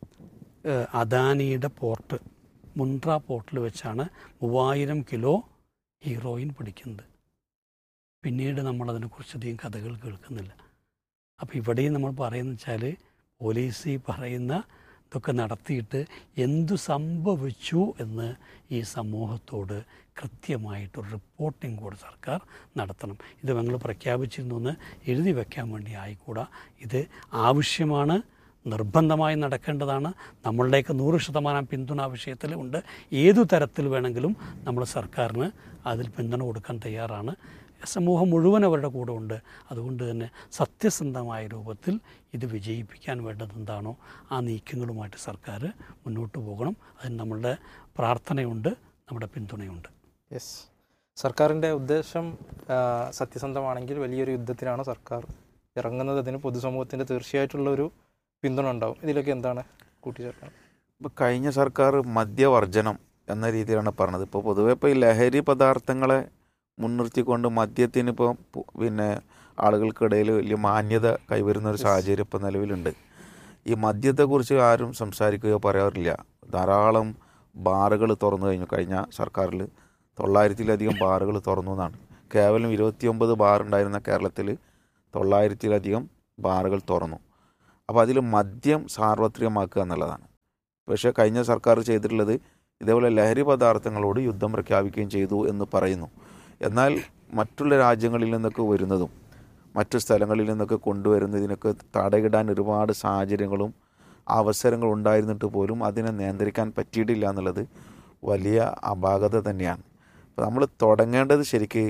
അദാനിയുടെ പോർട്ട് മുണ്ട്ര പോർട്ടിൽ വെച്ചാണ് മൂവായിരം കിലോ ഹീറോയിൻ പിടിക്കുന്നത് പിന്നീട് നമ്മളതിനെക്കുറിച്ച് അധികം കഥകൾ കേൾക്കുന്നില്ല അപ്പോൾ ഇവിടെയും നമ്മൾ പറയുന്ന വെച്ചാൽ പോലീസ് ഈ പറയുന്ന ഇതൊക്കെ നടത്തിയിട്ട് എന്തു സംഭവിച്ചു എന്ന് ഈ സമൂഹത്തോട് കൃത്യമായിട്ടൊരു റിപ്പോർട്ടിംഗ് കൂടെ സർക്കാർ നടത്തണം ഇത് ഞങ്ങൾ പ്രഖ്യാപിച്ചിരുന്നു എന്ന് എഴുതി വെക്കാൻ വേണ്ടി ആയിക്കൂടാ ഇത് ആവശ്യമാണ് നിർബന്ധമായി നടക്കേണ്ടതാണ് നമ്മളുടെയൊക്കെ നൂറ് ശതമാനം പിന്തുണ ആ വിഷയത്തിൽ ഉണ്ട് ഏതു തരത്തിൽ വേണമെങ്കിലും നമ്മൾ സർക്കാരിന് അതിൽ പിന്തുണ കൊടുക്കാൻ തയ്യാറാണ് സമൂഹം മുഴുവൻ അവരുടെ കൂടെ ഉണ്ട് അതുകൊണ്ട് തന്നെ സത്യസന്ധമായ രൂപത്തിൽ ഇത് വിജയിപ്പിക്കാൻ വേണ്ടത് എന്താണോ ആ നീക്കങ്ങളുമായിട്ട് സർക്കാർ മുന്നോട്ട് പോകണം അതിന് നമ്മളുടെ പ്രാർത്ഥനയുണ്ട് നമ്മുടെ പിന്തുണയുണ്ട് യെസ് സർക്കാരിൻ്റെ ഉദ്ദേശം ആ, സത്യസന്ധമാണെങ്കിൽ വലിയൊരു യുദ്ധത്തിനാണ് സർക്കാർ ഇറങ്ങുന്നത് അതിന് പൊതുസമൂഹത്തിൻ്റെ തീർച്ചയായിട്ടുള്ള ഒരു പിന്തുണ ഉണ്ടാവും ഇതിലൊക്കെ എന്താണ് കൂട്ടിച്ചേർക്കാൻ ഇപ്പോൾ കഴിഞ്ഞ സർക്കാർ മദ്യവർജനം എന്ന രീതിയിലാണ് പറഞ്ഞത് ഇപ്പോൾ പൊതുവെ ഇപ്പോൾ ഈ ലഹരി പദാർത്ഥങ്ങളെ മുൻനിർത്തിക്കൊണ്ട് മദ്യത്തിന് ഇപ്പോൾ പു- പിന്നെ ആളുകൾക്കിടയിൽ വലിയ മാന്യത കൈവരുന്ന ഒരു സാഹചര്യം ഇപ്പോൾ നിലവിലുണ്ട് ഈ മദ്യത്തെക്കുറിച്ച് ആരും സംസാരിക്കുകയോ പറയാറില്ല ധാരാളം ബാറുകൾ തുറന്നു കഴിഞ്ഞു കഴിഞ്ഞ സർക്കാരിൽ തൊള്ളായിരത്തിലധികം ബാറുകൾ തുറന്നു എന്നാണ് കേവലം ഇരുപത്തിയൊമ്പത് ബാർ ഉണ്ടായിരുന്ന കേരളത്തിൽ തൊള്ളായിരത്തിലധികം ബാറുകൾ തുറന്നു അപ്പോൾ അതിൽ മദ്യം സാർവത്രികമാക്കുക എന്നുള്ളതാണ് പക്ഷേ കഴിഞ്ഞ സർക്കാർ ചെയ്തിട്ടുള്ളത് ഇതേപോലെ ലഹരി പദാർത്ഥങ്ങളോട് യുദ്ധം പ്രഖ്യാപിക്കുകയും ചെയ്തു എന്ന് പറയുന്നു എന്നാൽ മറ്റുള്ള രാജ്യങ്ങളിൽ നിന്നൊക്കെ വരുന്നതും മറ്റു സ്ഥലങ്ങളിൽ നിന്നൊക്കെ കൊണ്ടുവരുന്നതിനൊക്കെ തടയിടാൻ ഒരുപാട് സാഹചര്യങ്ങളും അവസരങ്ങളും ഉണ്ടായിരുന്നിട്ട് പോലും അതിനെ നിയന്ത്രിക്കാൻ പറ്റിയിട്ടില്ല എന്നുള്ളത് വലിയ അപാകത തന്നെയാണ് അപ്പോൾ നമ്മൾ തുടങ്ങേണ്ടത് ശരിക്ക്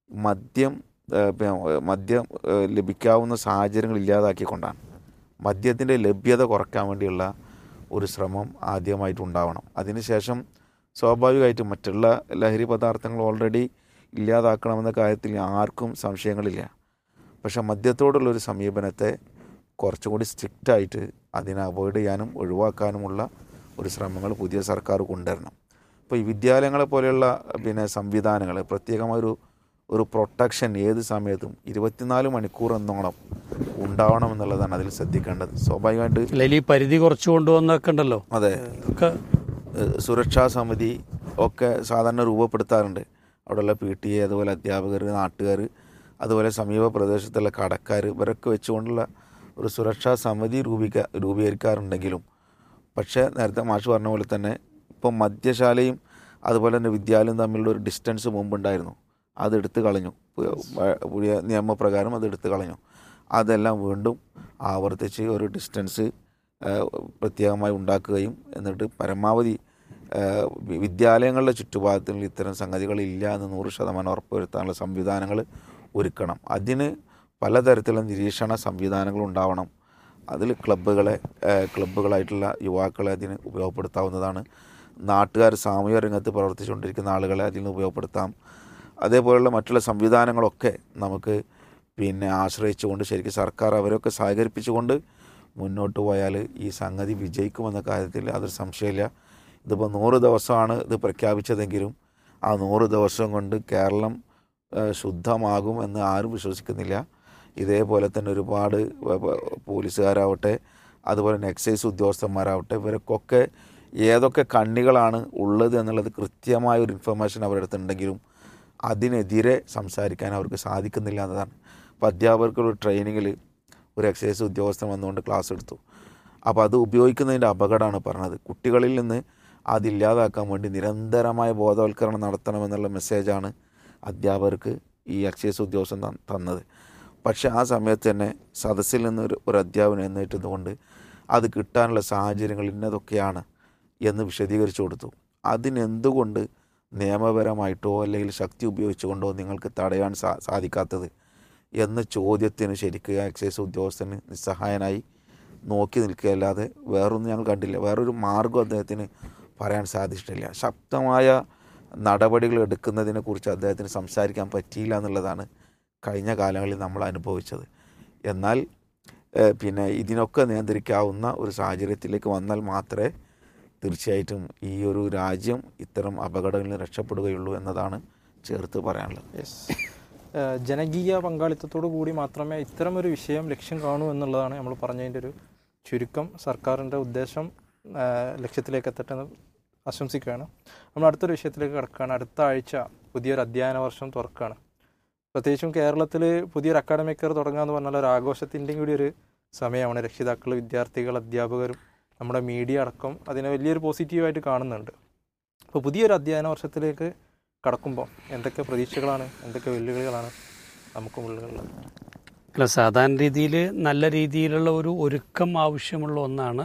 മദ്യം ഏഹ്, പിന്നെ മദ്യം ഏഹ്, ലഭിക്കാവുന്ന സാഹചര്യങ്ങൾ ഇല്ലാതാക്കിക്കൊണ്ടാണ് മദ്യത്തിൻ്റെ ലഭ്യത കുറയ്ക്കാൻ വേണ്ടിയുള്ള ഒരു ശ്രമം ആദ്യമായിട്ട് ഉണ്ടാവണം അതിനുശേഷം സ്വാഭാവികമായിട്ടും മറ്റുള്ള ലഹരി പദാർത്ഥങ്ങൾ ഓൾറെഡി ഇല്ലാതാക്കണമെന്ന കാര്യത്തിൽ ആർക്കും സംശയങ്ങളില്ല പക്ഷേ മദ്യത്തോടുള്ളൊരു സമീപനത്തെ കുറച്ചും കൂടി സ്ട്രിക്റ്റായിട്ട് അതിനെ അവോയ്ഡ് ചെയ്യാനും ഒഴിവാക്കാനുമുള്ള ഒരു ശ്രമങ്ങൾ പുതിയ സർക്കാർ കൊണ്ടുവരണം ഇപ്പോൾ ഈ വിദ്യാലയങ്ങളെ പോലെയുള്ള പിന്നെ സംവിധാനങ്ങൾ പ്രത്യേകമായൊരു ഒരു പ്രൊട്ടക്ഷൻ ഏത് സമയത്തും ഇരുപത്തിനാല് മണിക്കൂർ എന്നോണം ഉണ്ടാവണം എന്നുള്ളതാണ് അതിൽ ശ്രദ്ധിക്കേണ്ടത് സ്വാഭാവികമായിട്ട് അല്ലെങ്കിൽ ഈ പരിധി കുറച്ച് കൊണ്ടുവന്നൊക്കെ ഉണ്ടല്ലോ അതെ ഒക്കെ ഏഹ് സുരക്ഷാ സമിതി ഒക്കെ സാധാരണ രൂപപ്പെടുത്താറുണ്ട് അവിടെയുള്ള പി ടി എ അതുപോലെ അധ്യാപകർ നാട്ടുകാർ അതുപോലെ സമീപ പ്രദേശത്തുള്ള കടക്കാർ ഇവരൊക്കെ വെച്ചുകൊണ്ടുള്ള ഒരു സുരക്ഷാ സമിതി രൂപീക രൂപീകരിക്കാറുണ്ടെങ്കിലും പക്ഷേ നേരത്തെ മാഷ് പറഞ്ഞ പോലെ തന്നെ ഇപ്പം മദ്യശാലയും അതുപോലെ തന്നെ വിദ്യാലയം തമ്മിലുള്ള ഒരു ഡിസ്റ്റൻസ് മുമ്പുണ്ടായിരുന്നു അത് എടുത്തു കളഞ്ഞു പു- വ- പുതിയ നിയമപ്രകാരം അത് എടുത്തു കളഞ്ഞു അതെല്ലാം വീണ്ടും ആവർത്തിച്ച് ഒരു ഡിസ്റ്റൻസ് പ്രത്യേകമായി ഉണ്ടാക്കുകയും എന്നിട്ട് പരമാവധി ഏഹ്, വി- വിദ്യാലയങ്ങളുടെ ചുറ്റുപാടത്തിൽ ഇത്തരം സംഗതികളില്ല എന്ന് നൂറ് ശതമാനം ഉറപ്പുവരുത്താനുള്ള സംവിധാനങ്ങൾ ഒരുക്കണം അതിന് പലതരത്തിലുള്ള നിരീക്ഷണ സംവിധാനങ്ങൾ ഉണ്ടാവണം അതിൽ ക്ലബ്ബുകളെ ഏഹ്, ക്ലബ്ബുകളായിട്ടുള്ള യുവാക്കളെ അതിന് ഉപയോഗപ്പെടുത്താവുന്നതാണ് നാട്ടുകാർ സാമൂഹിക രംഗത്ത് പ്രവർത്തിച്ചുകൊണ്ടിരിക്കുന്ന ആളുകളെ അതിന് ഉപയോഗപ്പെടുത്താം അതേപോലെയുള്ള മറ്റുള്ള സംവിധാനങ്ങളൊക്കെ നമുക്ക് പിന്നെ ആശ്രയിച്ചുകൊണ്ട് ശരിക്കും സർക്കാർ അവരൊക്കെ സഹകരിപ്പിച്ചുകൊണ്ട് മുന്നോട്ട് പോയാൽ ഈ സംഗതി വിജയിക്കുമെന്ന കാര്യത്തിൽ അതൊരു സംശയമില്ല ഇതിപ്പോൾ നൂറ് ദിവസമാണ് ഇത് പ്രഖ്യാപിച്ചതെങ്കിലും ആ നൂറ് ദിവസം കൊണ്ട് കേരളം ഏഹ്, ശുദ്ധമാകും എന്ന് ആരും വിശ്വസിക്കുന്നില്ല ഇതേപോലെ തന്നെ ഒരുപാട് വ- വ- പോലീസുകാരാവട്ടെ അതുപോലെ തന്നെ എക്സൈസ് ഉദ്യോഗസ്ഥന്മാരാവട്ടെ ഇവർക്കൊക്കെ ഏതൊക്കെ കണ്ണികളാണ് ഉള്ളത് എന്നുള്ളത് കൃത്യമായ ഒരു ഇൻഫർമേഷൻ അവരുടെ അടുത്തുണ്ടെങ്കിലും അതിനെതിരെ സംസാരിക്കാൻ അവർക്ക് സാധിക്കുന്നില്ല എന്നതാണ് അപ്പോൾ അധ്യാപകർക്കൊരു ട്രെയിനിങ്ങിൽ ഒരു എക്സൈസ് ഉദ്യോഗസ്ഥൻ വന്നുകൊണ്ട് ക്ലാസ് എടുത്തു അപ്പോൾ അത് ഉപയോഗിക്കുന്നതിൻ്റെ അപകടമാണ് പറഞ്ഞത് കുട്ടികളിൽ നിന്ന് അതില്ലാതാക്കാൻ വേണ്ടി നിരന്തരമായ ബോധവൽക്കരണം നടത്തണമെന്നുള്ള മെസ്സേജാണ് അധ്യാപകർക്ക് ഈ എക്സൈസ് ഉദ്യോഗസ്ഥൻ തന്ന- തന്നത് പക്ഷേ ആ സമയത്ത് തന്നെ സദസ്സിൽ നിന്ന് ഒരു ഒരു അധ്യാപനം എന്നേറ്റതുകൊണ്ട് അത് കിട്ടാനുള്ള സാഹചര്യങ്ങൾ ഇന്നതൊക്കെയാണ് എന്ന് വിശദീകരിച്ചു കൊടുത്തു അതിനെന്തുകൊണ്ട് നിയമപരമായിട്ടോ അല്ലെങ്കിൽ ശക്തി ഉപയോഗിച്ചുകൊണ്ടോ നിങ്ങൾക്ക് തടയാൻ സാ സാധിക്കാത്തത് എന്ന ചോദ്യത്തിന് ശരിക്കും ആ എക്സൈസ് ഉദ്യോഗസ്ഥന് നിസ്സഹായനായി നോക്കി നിൽക്കുകയല്ലാതെ വേറൊന്നും ഞങ്ങൾ കണ്ടില്ല വേറൊരു മാർഗ്ഗം അദ്ദേഹത്തിന് പറയാൻ സാധിച്ചിട്ടില്ല ശക്തമായ നടപടികൾ എടുക്കുന്നതിനെക്കുറിച്ച് അദ്ദേഹത്തിന് സംസാരിക്കാൻ പറ്റിയില്ല എന്നുള്ളതാണ് കഴിഞ്ഞ കാലങ്ങളിൽ നമ്മൾ അനുഭവിച്ചത് എന്നാൽ ഏഹ്, പിന്നെ ഇതിനൊക്കെ നിയന്ത്രിക്കാവുന്ന ഒരു സാഹചര്യത്തിലേക്ക് വന്നാൽ മാത്രമേ തീർച്ചയായിട്ടും ഈ ഒരു രാജ്യം ഇത്തരം അപകടങ്ങളിൽ നിന്ന് രക്ഷപ്പെടുകയുള്ളൂ എന്നതാണ് ചേർത്ത് പറയാനുള്ളത് യെസ് ഏഹ് ജനകീയ പങ്കാളിത്തത്തോടു കൂടി മാത്രമേ ഇത്തരം ഒരു വിഷയം ലക്ഷ്യം കാണൂ എന്നുള്ളതാണ് നമ്മൾ പറഞ്ഞതിൻ്റെ ഒരു ചുരുക്കം സർക്കാരിൻ്റെ ഉദ്ദേശം ഏഹ് ലക്ഷ്യത്തിലേക്ക് എത്തട്ടെ എന്ന് ആശംസിക്കുകയാണ് നമ്മൾ അടുത്തൊരു വിഷയത്തിലേക്ക് കിടക്കുകയാണ് അടുത്ത ആഴ്ച പുതിയൊരു അധ്യയന വർഷം തുറക്കുകയാണ് പ്രത്യേകിച്ചും കേരളത്തിൽ പുതിയൊരു അക്കാഡമിക് ഇയർ തുടങ്ങുക എന്ന് പറഞ്ഞാൽ ഒരു ആഘോഷത്തിൻ്റെയും കൂടി ഒരു സമയമാണ് രക്ഷിതാക്കൾ വിദ്യാർത്ഥികൾ അധ്യാപകരും നമ്മുടെ മീഡിയ അടക്കം അതിനെ വലിയൊരു പോസിറ്റീവായിട്ട് കാണുന്നുണ്ട് അപ്പോൾ പുതിയൊരു അധ്യയന വർഷത്തിലേക്ക് കടക്കുമ്പോൾ എന്തൊക്കെ പ്രതീക്ഷകളാണ് എന്തൊക്കെ വെല്ലുവിളികളാണ് നമുക്ക് മുള്ളുകളുള്ളത് അല്ല സാധാരണ രീതിയിൽ നല്ല രീതിയിലുള്ള ഒരു ഒരുക്കം ആവശ്യമുള്ള ഒന്നാണ്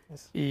ഈ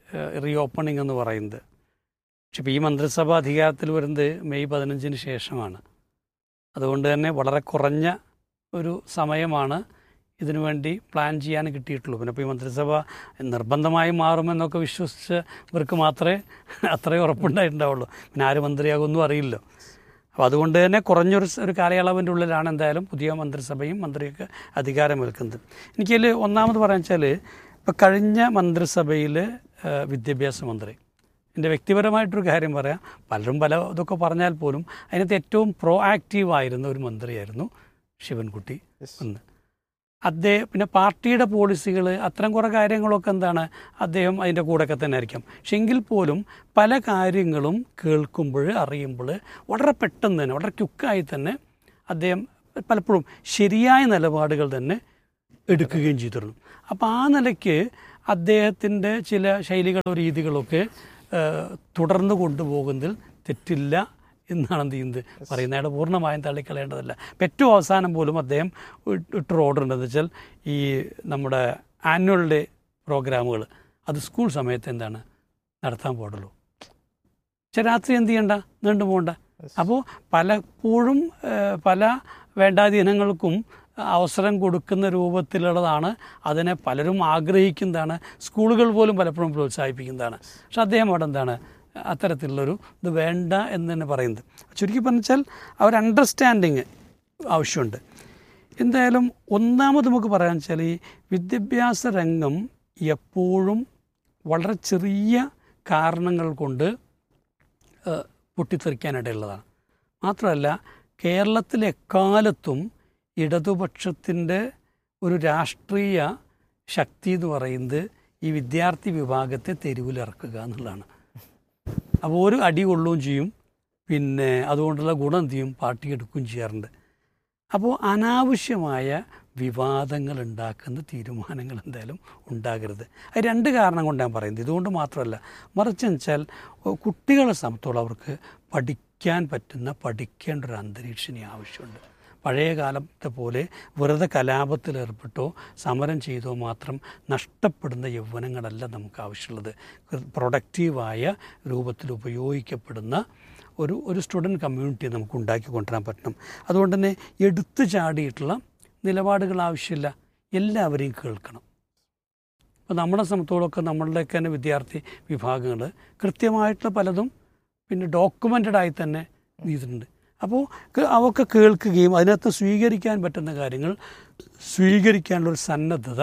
റീ ഓപ്പണിംഗ് എന്ന് പറയുന്നത് പക്ഷെ ഇപ്പോൾ ഈ മന്ത്രിസഭ അധികാരത്തിൽ വരുന്നത് മെയ് പതിനഞ്ചിന് ശേഷമാണ് അതുകൊണ്ട് തന്നെ വളരെ കുറഞ്ഞ ഒരു സമയമാണ് ഇതിനു വേണ്ടി പ്ലാൻ ചെയ്യാൻ കിട്ടിയിട്ടുള്ളൂ പിന്നെ ഇപ്പോൾ ഈ മന്ത്രിസഭ നിർബന്ധമായി മാറുമെന്നൊക്കെ വിശ്വസിച്ചവർക്ക് മാത്രമേ അത്രയും ഉറപ്പുണ്ടായിട്ടുണ്ടാവുള്ളൂ പിന്നെ ആര് മന്ത്രിയാകുമെന്നും അറിയില്ലോ അപ്പോൾ അതുകൊണ്ട് തന്നെ കുറഞ്ഞൊരു സ- ഒരു കാലയളവിൻ്റെ ഉള്ളിലാണ് എന്തായാലും പുതിയ മന്ത്രിസഭയും മന്ത്രിയൊക്കെ അധികാരമേൽക്കുന്നത് എനിക്കതിൽ ഒന്നാമത് പറയാൻ വെച്ചാൽ ഇപ്പോൾ കഴിഞ്ഞ മന്ത്രിസഭയിൽ വിദ്യാഭ്യാസ മന്ത്രി എൻ്റെ വ്യക്തിപരമായിട്ടൊരു കാര്യം പറയാം പലരും പല ഇതൊക്കെ പറഞ്ഞാൽ പോലും അതിനകത്ത് ഏറ്റവും പ്രോ ആക്റ്റീവ് ആയിരുന്ന ഒരു മന്ത്രിയായിരുന്നു ശിവൻകുട്ടി ഒന്ന് അദ്ദേഹം പിന്നെ പാർട്ടിയുടെ പോളിസികൾ അത്തരം കുറേ കാര്യങ്ങളൊക്കെ എന്താണ് അദ്ദേഹം അതിൻ്റെ കൂടെയൊക്കെ തന്നെ ആയിരിക്കും പക്ഷെ എങ്കിൽ പോലും പല കാര്യങ്ങളും കേൾക്കുമ്പോൾ അറിയുമ്പോൾ വളരെ പെട്ടെന്ന് തന്നെ വളരെ ക്യുക്കായി തന്നെ അദ്ദേഹം പലപ്പോഴും ശരിയായ നിലപാടുകൾ തന്നെ എടുക്കുകയും ചെയ്തിരുന്നു അപ്പോൾ ആ നിലയ്ക്ക് അദ്ദേഹത്തിൻ്റെ ചില ശൈലികളോ രീതികളൊക്കെ ആ, തുടർന്ന് കൊണ്ടുപോകുന്നതിൽ തെറ്റില്ല എന്നാണ് എന്ത് ചെയ്യുന്നത് പറയുന്നത് അയാൾ പൂർണ്ണമായും തള്ളിക്കളയേണ്ടതല്ല ഇപ്പം ഏറ്റവും അവസാനം പോലും അദ്ദേഹം ഇട്ട് ഇട്ടൊരു ഓർഡർ ഉണ്ടെന്ന് വെച്ചാൽ ഈ നമ്മുടെ ആനുവൽ ഡേ പ്രോഗ്രാമുകൾ അത് സ്കൂൾ സമയത്ത് എന്താണ് നടത്താൻ പാടുള്ളൂ പക്ഷെ രാത്രി എന്ത് ചെയ്യണ്ട നീണ്ടു പോകണ്ട അപ്പോൾ പലപ്പോഴും ഏഹ്, പല വേണ്ടാധീനങ്ങൾക്കും അവസരം കൊടുക്കുന്ന രൂപത്തിലുള്ളതാണ് അതിനെ പലരും ആഗ്രഹിക്കുന്നതാണ് സ്കൂളുകൾ പോലും പലപ്പോഴും പ്രോത്സാഹിപ്പിക്കുന്നതാണ് പക്ഷെ അദ്ദേഹം അവിടെ എന്താണ് അത്തരത്തിലുള്ളൊരു ഇത് വേണ്ട എന്ന് തന്നെ പറയുന്നത് ചുരുക്കി പറഞ്ഞാൽ ആ ഒരു അണ്ടർസ്റ്റാൻഡിങ് ആവശ്യമുണ്ട് എന്തായാലും ഒന്നാമത് നമുക്ക് പറയാൻ വെച്ചാൽ ഈ വിദ്യാഭ്യാസ രംഗം എപ്പോഴും വളരെ ചെറിയ കാരണങ്ങൾ കൊണ്ട് ഏഹ്, പൊട്ടിത്തെറിക്കാനിടയുള്ളതാണ് മാത്രമല്ല കേരളത്തിൽ എക്കാലത്തും ഇടതുപക്ഷത്തിൻ്റെ ഒരു രാഷ്ട്രീയ ശക്തി എന്ന് പറയുന്നത് ഈ വിദ്യാർത്ഥി വിഭാഗത്തെ തെരുവിലിറക്കുക എന്നുള്ളതാണ് അപ്പോൾ ഒരു അടി കൊള്ളുകയും ചെയ്യും പിന്നെ അതുകൊണ്ടുള്ള ഗുണം എന്ത് ചെയ്യും പാർട്ടി എടുക്കുകയും ചെയ്യാറുണ്ട് അപ്പോൾ അനാവശ്യമായ വിവാദങ്ങൾ ഉണ്ടാക്കുന്ന തീരുമാനങ്ങൾ എന്തായാലും ഉണ്ടാകരുത് അത് രണ്ട് കാരണം കൊണ്ട് ഞാൻ പറയുന്നത് ഇതുകൊണ്ട് മാത്രമല്ല മറിച്ച് വെച്ചാൽ ഓ, കുട്ടികളെ സംബന്ധിച്ചോളം അവർക്ക് പഠിക്കാൻ പറ്റുന്ന പഠിക്കേണ്ട ഒരു അന്തരീക്ഷം ഇനി ആവശ്യമുണ്ട് പഴയ കാലത്തെ പോലെ വെറുതെ കലാപത്തിൽ ഏർപ്പെട്ടോ സമരം ചെയ്തോ മാത്രം നഷ്ടപ്പെടുന്ന യൗവനങ്ങളല്ല നമുക്ക് ആവശ്യമുള്ളത് പ്രൊഡക്റ്റീവായ രൂപത്തിൽ ഉപയോഗിക്കപ്പെടുന്ന ഒരു ഒരു സ്റ്റുഡൻറ്റ് കമ്മ്യൂണിറ്റി നമുക്ക് ഉണ്ടാക്കി കൊണ്ടുവരാൻ പറ്റണം അതുകൊണ്ട് തന്നെ എടുത്തു ചാടിയിട്ടുള്ള നിലപാടുകൾ ആവശ്യമില്ല എല്ലാവരെയും കേൾക്കണം അപ്പോൾ നമ്മളെ സംബന്ധിച്ചോളമൊക്കെ നമ്മളുടെയൊക്കെ തന്നെ വിദ്യാർത്ഥി വിഭാഗങ്ങൾ കൃത്യമായിട്ടുള്ള പലതും പിന്നെ ഡോക്യുമെൻ്റഡ് ആയി തന്നെ ചെയ്തിട്ടുണ്ട് അപ്പോൾ ക- അവയൊക്കെ കേൾക്കുകയും അതിനകത്ത് സ്വീകരിക്കാൻ പറ്റുന്ന കാര്യങ്ങൾ സ്വീകരിക്കാനുള്ളൊരു സന്നദ്ധത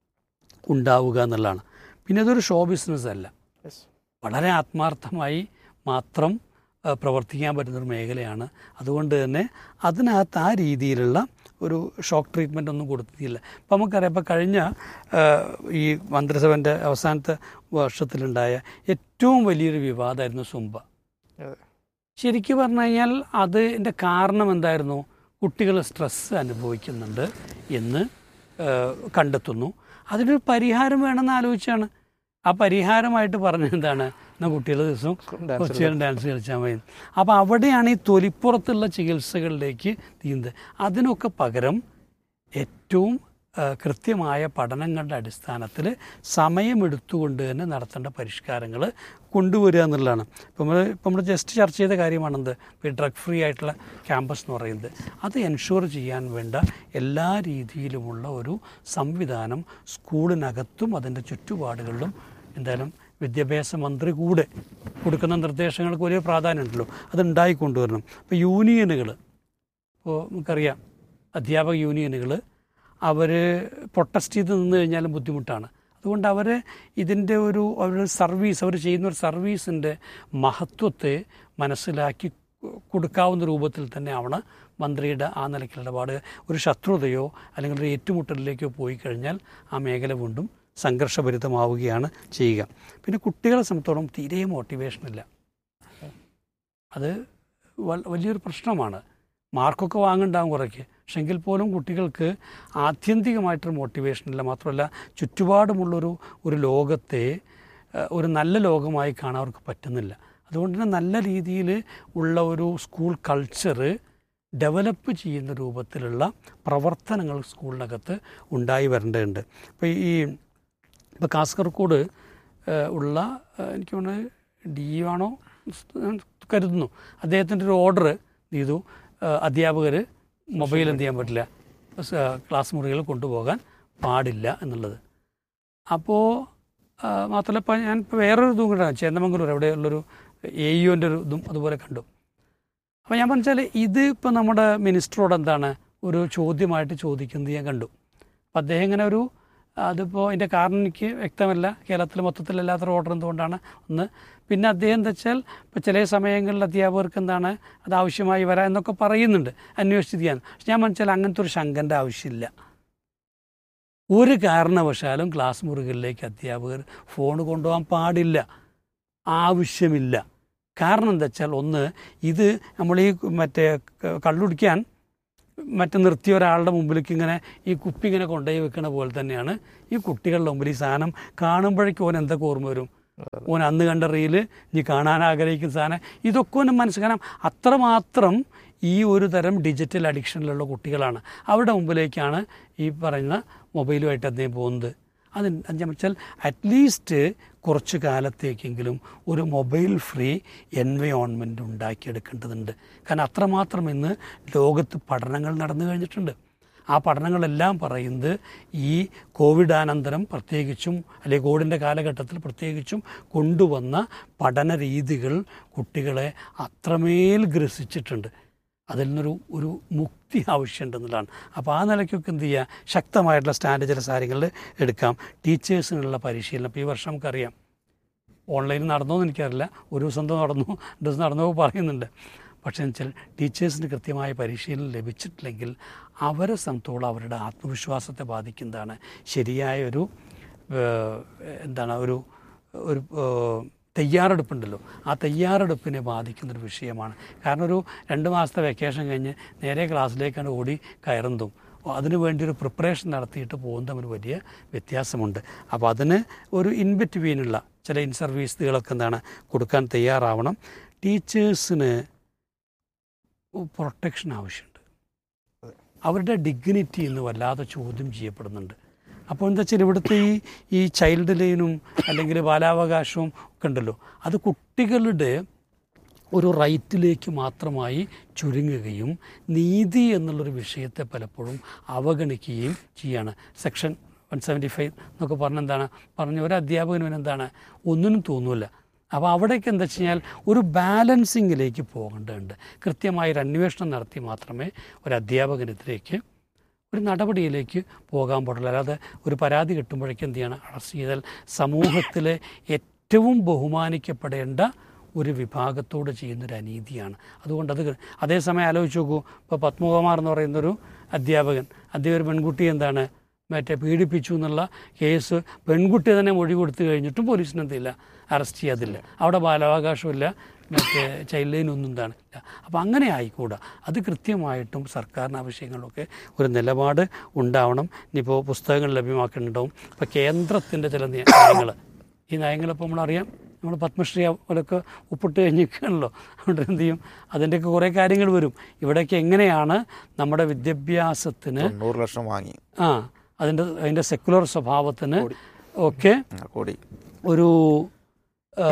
ഉണ്ടാവുക എന്നുള്ളതാണ് പിന്നെ അതൊരു ഷോ ബിസിനസ് അല്ല Yes. വളരെ ആത്മാർത്ഥമായി മാത്രം ആ, പ്രവർത്തിക്കാൻ പറ്റുന്നൊരു മേഖലയാണ് അതുകൊണ്ട് തന്നെ അതിനകത്ത് ആ രീതിയിലുള്ള ഒരു ഷോക്ക് ട്രീറ്റ്മെൻ്റ് ഒന്നും കൊടുത്തിട്ടില്ല ഇപ്പം നമുക്കറിയാം ഇപ്പം കഴിഞ്ഞ ആ, ഈ മന്ത്രിസഭൻ്റെ അവസാനത്തെ വർഷത്തിലുണ്ടായ ഏറ്റവും വലിയൊരു വിവാദമായിരുന്നു സുംബ അതെ. ശരിക്കും പറഞ്ഞു കഴിഞ്ഞാൽ അതിൻ്റെ കാരണം എന്തായിരുന്നു കുട്ടികൾ സ്ട്രെസ്സ് അനുഭവിക്കുന്നുണ്ട് എന്ന് ആ, കണ്ടെത്തുന്നു അതിനൊരു പരിഹാരം വേണമെന്ന് ആലോചിച്ചാണ് ആ പരിഹാരമായിട്ട് പറഞ്ഞത് എന്താണ് എന്നാൽ കുട്ടികൾ ദിവസവും Dance കുറച്ച് നേരം ഡാൻസ് കളിച്ചാൽ മതി അപ്പോൾ അവിടെയാണ് ഈ തൊലിപ്പുറത്തുള്ള ചികിത്സകളിലേക്ക് തീരുന്നത് അതിനൊക്കെ പകരം ഏറ്റവും ആ, കൃത്യമായ പഠനങ്ങളുടെ അടിസ്ഥാനത്തിൽ സമയമെടുത്തുകൊണ്ട് തന്നെ നടത്തേണ്ട പരിഷ്കാരങ്ങൾ കൊണ്ടുവരിക എന്നുള്ളതാണ് ഇപ്പം നമ്മൾ ഇപ്പം നമ്മൾ ജസ്റ്റ് ചർച്ച ചെയ്ത കാര്യമാണെന്ത് ഇപ്പോൾ ഈ ഡ്രഗ് ഫ്രീ ആയിട്ടുള്ള ക്യാമ്പസ് എന്ന് പറയുന്നത് അത് എൻഷുർ ചെയ്യാൻ വേണ്ട എല്ലാ രീതിയിലുമുള്ള ഒരു സംവിധാനം സ്കൂളിനകത്തും അതിൻ്റെ ചുറ്റുപാടുകളിലും എന്തായാലും വിദ്യാഭ്യാസ മന്ത്രി കൂടെ കൊടുക്കുന്ന നിർദ്ദേശങ്ങൾക്ക് വലിയ പ്രാധാന്യമുണ്ടല്ലോ അത് ഉണ്ടായിക്കൊണ്ടുവരണം ഇപ്പോൾ യൂണിയനുകൾ ഇപ്പോൾ നമുക്കറിയാം അധ്യാപക യൂണിയനുകൾ അവർ പ്രൊട്ടസ്റ്റ് ചെയ്ത് നിന്ന് കഴിഞ്ഞാലും ബുദ്ധിമുട്ടാണ് അതുകൊണ്ട് അവർ ഇതിൻ്റെ ഒരു അവരുടെ സർവീസ് അവർ ചെയ്യുന്ന ഒരു സർവീസിൻ്റെ മഹത്വത്തെ മനസ്സിലാക്കി കൊടുക്കാവുന്ന രൂപത്തിൽ തന്നെ ആവണം മന്ത്രിയുടെ ആ നിലയ്ക്കുള്ള ഇടപാട് ഒരു ശത്രുതയോ അല്ലെങ്കിൽ ഒരു ഏറ്റുമുട്ടലിലേക്കോ പോയി കഴിഞ്ഞാൽ ആ മേഖല വീണ്ടും സംഘർഷഭരിതമാവുകയാണ് ചെയ്യുക പിന്നെ കുട്ടികളെ സംബന്ധിച്ചോളം തീരെ മോട്ടിവേഷനില്ല അത് വൽ- വലിയൊരു പ്രശ്നമാണ് മാർക്കൊക്കെ വാങ്ങുണ്ടാവും കുറയ്ക്ക് പക്ഷെ എങ്കിൽ പോലും കുട്ടികൾക്ക് ആത്യന്തികമായിട്ടൊരു മോട്ടിവേഷനില്ല മാത്രമല്ല ചുറ്റുപാടുമുള്ളൊരു ഒരു ലോകത്തെ ഏഹ്, ഒരു നല്ല ലോകമായി കാണാൻ അവർക്ക് പറ്റുന്നില്ല അതുകൊണ്ട് തന്നെ നല്ല രീതിയിൽ ഉള്ള ഒരു സ്കൂൾ കൾച്ചർ ഡെവലപ്പ് ചെയ്യുന്ന രൂപത്തിലുള്ള പ്രവർത്തനങ്ങൾ സ്കൂളിനകത്ത് ഉണ്ടായി വരേണ്ടതുണ്ട് ഇപ്പോൾ ഈ ഇപ്പോൾ കാസർഗോഡ് ഏഹ്, ഉള്ള ഏഹ്, എനിക്ക് തോന്നുന്നത് ഡി ആണോ ഞാൻ കരുതുന്നു അദ്ദേഹത്തിൻ്റെ ഒരു ഓർഡർ ചെയ്തു അധ്യാപകർ മൊബൈൽ എന്ത് ചെയ്യാൻ പറ്റില്ല സ- ക്ലാസ് മുറികൾ കൊണ്ടുപോകാൻ പാടില്ല എന്നുള്ളത് അപ്പോൾ മാത്രമല്ല ഇപ്പം ഞാൻ ഇപ്പോൾ വേറൊരു ഇതും കൂടെ ചേന്നമംഗലൂർ എവിടെയുള്ളൊരു എ യുവിൻ്റെ ഒരു ഇതും അതുപോലെ കണ്ടു അപ്പോൾ ഞാൻ പറഞ്ഞാൽ ഇത് ഇപ്പോൾ നമ്മുടെ മിനിസ്റ്ററോട് എന്താണ് ഒരു ചോദ്യമായിട്ട് ചോദിക്കുന്നത് ഞാൻ കണ്ടു അപ്പോൾ അദ്ദേഹം ഇങ്ങനെ ഒരു അതിപ്പോൾ അതിൻ്റെ കാരണം എനിക്ക് വ്യക്തമല്ല കേരളത്തിൽ മൊത്തത്തിലല്ലാത്ത ഓർഡർ എന്തുകൊണ്ടാണ് ഒന്ന് പിന്നെ അദ്ദേഹം എന്താ വെച്ചാൽ ഇപ്പോൾ ചില സമയങ്ങളിൽ അധ്യാപകർക്ക് എന്താണ് അത് ആവശ്യമായി വരാം എന്നൊക്കെ പറയുന്നുണ്ട് അന്വേഷിച്ച് ചെയ്യാൻ പക്ഷെ ഞാൻ മനസ്സിലാൽ അങ്ങനത്തെ ഒരു ശങ്കൻ്റെ ആവശ്യമില്ല ഒരു കാരണവശാലും ക്ലാസ് മുറികളിലേക്ക് അധ്യാപകർ ഫോൺ കൊണ്ടുപോകാൻ പാടില്ല ആവശ്യമില്ല കാരണം എന്താ വെച്ചാൽ ഒന്ന് ഇത് നമ്മൾ ഈ മറ്റേ ക- കള്ളുടിക്കാൻ മറ്റേ നിർത്തിയ ഒരാളുടെ മുമ്പിലേക്ക് ഇങ്ങനെ ഈ കുപ്പി ഇങ്ങനെ കൊണ്ടുപോയി വെക്കണ പോലെ തന്നെയാണ് ഈ കുട്ടികളുടെ മുമ്പിൽ ഈ സാധനം കാണുമ്പോഴേക്കും ഓൻ എന്തൊക്കെ ഓർമ്മ വരും ഓൻ അന്ന് കണ്ട റീല് ഇനി കാണാൻ ആഗ്രഹിക്കുന്ന സാധനം ഇതൊക്കെ ഒന്ന് മനസ്സിലാക്കണം അത്രമാത്രം ഈ ഒരു തരം ഡിജിറ്റൽ അഡിക്ഷനിലുള്ള കുട്ടികളാണ് അവരുടെ മുമ്പിലേക്കാണ് ഈ പറയുന്ന മൊബൈലുമായിട്ട് അദ്ദേഹം പോകുന്നത് അത് എന്താ വെച്ചാൽ അറ്റ്ലീസ്റ്റ് കുറച്ച് കാലത്തേക്കെങ്കിലും ഒരു മൊബൈൽ ഫ്രീ എൻവയോൺമെൻറ്റ് ഉണ്ടാക്കിയെടുക്കേണ്ടതുണ്ട് കാരണം അത്രമാത്രം ഇന്ന് ലോകത്ത് പഠനങ്ങൾ നടന്നു കഴിഞ്ഞിട്ടുണ്ട് ആ പഠനങ്ങളെല്ലാം പറയുന്നത് ഈ കോവിഡാനന്തരം പ്രത്യേകിച്ചും അല്ലെങ്കിൽ കോവിഡിൻ്റെ കാലഘട്ടത്തിൽ പ്രത്യേകിച്ചും കൊണ്ടുവന്ന പഠന രീതികൾ കുട്ടികളെ അത്രമേൽ ഗ്രസിച്ചിട്ടുണ്ട് അതിൽ നിന്നൊരു ഒരു മുക്തി ആവശ്യമുണ്ടെന്നുള്ളതാണ് അപ്പോൾ ആ നിലയ്ക്കൊക്കെ എന്ത് ചെയ്യുക ശക്തമായിട്ടുള്ള സ്റ്റാൻഡ് ചില കാര്യങ്ങളിൽ എടുക്കാം ടീച്ചേഴ്സിനുള്ള പരിശീലനം ഇപ്പോൾ ഈ വർഷം നമുക്കറിയാം ഓൺലൈനിൽ നടന്നോ എന്ന് എനിക്കറിയില്ല ഒരു ദിവസം എന്തോ നടന്നു രണ്ട് ദിവസം നടന്നോ പറയുന്നുണ്ട് പക്ഷേ എന്ന് വെച്ചാൽ ടീച്ചേഴ്സിന് കൃത്യമായ പരിശീലനം ലഭിച്ചിട്ടില്ലെങ്കിൽ അവരെ സംബന്ധിച്ചോളം അവരുടെ ആത്മവിശ്വാസത്തെ ബാധിക്കുന്നതാണ് ശരിയായ ഒരു ഏഹ്, എന്താണ് ഒരു ഒരു ഏഹ്, തയ്യാറെടുപ്പുണ്ടല്ലോ ആ തയ്യാറെടുപ്പിനെ ബാധിക്കുന്നൊരു വിഷയമാണ് കാരണം ഒരു രണ്ട് മാസത്തെ വെക്കേഷൻ കഴിഞ്ഞ് നേരെ ക്ലാസ്സിലേക്കാണ് ഓടി കയറുന്നതും അതിനു വേണ്ടി ഒരു പ്രിപ്പറേഷൻ നടത്തിയിട്ട് പോകുന്ന തമ്മിൽ വലിയ വ്യത്യാസമുണ്ട് അപ്പോൾ അതിന് ഒരു ഇൻ ബിറ്റ്വീനുള്ള ചില ഇൻ സർവീസുകളൊക്കെ എന്താണ് കൊടുക്കാൻ തയ്യാറാവണം ടീച്ചേഴ്സിന് പ്രൊട്ടക്ഷൻ ആവശ്യമുണ്ട് അവരുടെ ഡിഗ്നിറ്റി എന്ന് വല്ലാതെ ചോദ്യം ചെയ്യപ്പെടുന്നുണ്ട് അപ്പോൾ എന്താ വെച്ചാൽ ഇവിടുത്തെ ഈ ഈ ചൈൽഡ് ലൈനും അല്ലെങ്കിൽ ബാലാവകാശവും ഒക്കെ ഉണ്ടല്ലോ അത് കുട്ടികളുടെ ഒരു റൈറ്റിലേക്ക് മാത്രമായി ചുരുങ്ങുകയും നീതി എന്നുള്ളൊരു വിഷയത്തെ പലപ്പോഴും അവഗണിക്കുകയും ചെയ്യാണ് സെക്ഷൻ വൺ സെവൻറ്റി ഫൈവ് എന്നൊക്കെ പറഞ്ഞ എന്താണ് പറഞ്ഞ ഒരു അധ്യാപകനും എന്താണ് ഒന്നിനും തോന്നില്ല അപ്പോൾ അവിടേക്ക് എന്താ വെച്ച് കഴിഞ്ഞാൽ ഒരു ബാലൻസിങ്ങിലേക്ക് പോകേണ്ടതുണ്ട് കൃത്യമായ ഒരു അന്വേഷണം നടത്തി മാത്രമേ ഒരു അധ്യാപകനെതിരേക്ക് ഒരു നടപടിയിലേക്ക് പോകാൻ പാടുള്ളൂ അല്ലാതെ ഒരു പരാതി കിട്ടുമ്പോഴേക്കും എന്ത് ചെയ്യണം അറസ്റ്റ് ചെയ്താൽ സമൂഹത്തിലെ ഏറ്റവും ബഹുമാനിക്കപ്പെടേണ്ട ഒരു വിഭാഗത്തോട് ചെയ്യുന്നൊരു അനീതിയാണ് അതുകൊണ്ട് അത് അതേസമയം ആലോചിച്ച് നോക്കൂ ഇപ്പോൾ പത്മകുമാർ എന്ന് പറയുന്നൊരു അധ്യാപകൻ അദ്ദേഹം ഒരു പെൺകുട്ടി എന്താണ് മറ്റേ പീഡിപ്പിച്ചു എന്നുള്ള കേസ് പെൺകുട്ടി തന്നെ മൊഴി കൊടുത്തു കഴിഞ്ഞിട്ടും പോലീസിന് എന്തില്ല അറസ്റ്റ് ചെയ്യാതില്ല അവിടെ ബാലാവകാശമില്ല മറ്റേ ചൈൽഡ് ലൈൻ ഒന്നും എന്താണ് ഇല്ല അപ്പോൾ അങ്ങനെ ആയിക്കൂടാ അത് കൃത്യമായിട്ടും സർക്കാരിന് ആവശ്യങ്ങളിലൊക്കെ ഒരു നിലപാട് ഉണ്ടാവണം ഇനിയിപ്പോൾ പുസ്തകങ്ങൾ ലഭ്യമാക്കുന്നുണ്ടാവും ഇപ്പോൾ കേന്ദ്രത്തിൻ്റെ ചില നിയ- നയങ്ങൾ ഈ നയങ്ങളിപ്പോൾ നമ്മളറിയാം നമ്മൾ പത്മശ്രീ പോലൊക്കെ ഒപ്പിട്ട് കഴിഞ്ഞിരിക്കുകയാണല്ലോ അതുകൊണ്ട് എന്ത് ചെയ്യും അതിൻ്റെയൊക്കെ കുറേ കാര്യങ്ങൾ വരും ഇവിടേക്ക് എങ്ങനെയാണ് നമ്മുടെ വിദ്യാഭ്യാസത്തിന് തൊണ്ണൂറ് ലക്ഷം വാങ്ങി ആ അതിൻ്റെ അതിൻ്റെ സെക്കുലർ സ്വഭാവത്തിന് ഒക്കെ ആ, കോടി ഒരു ആ,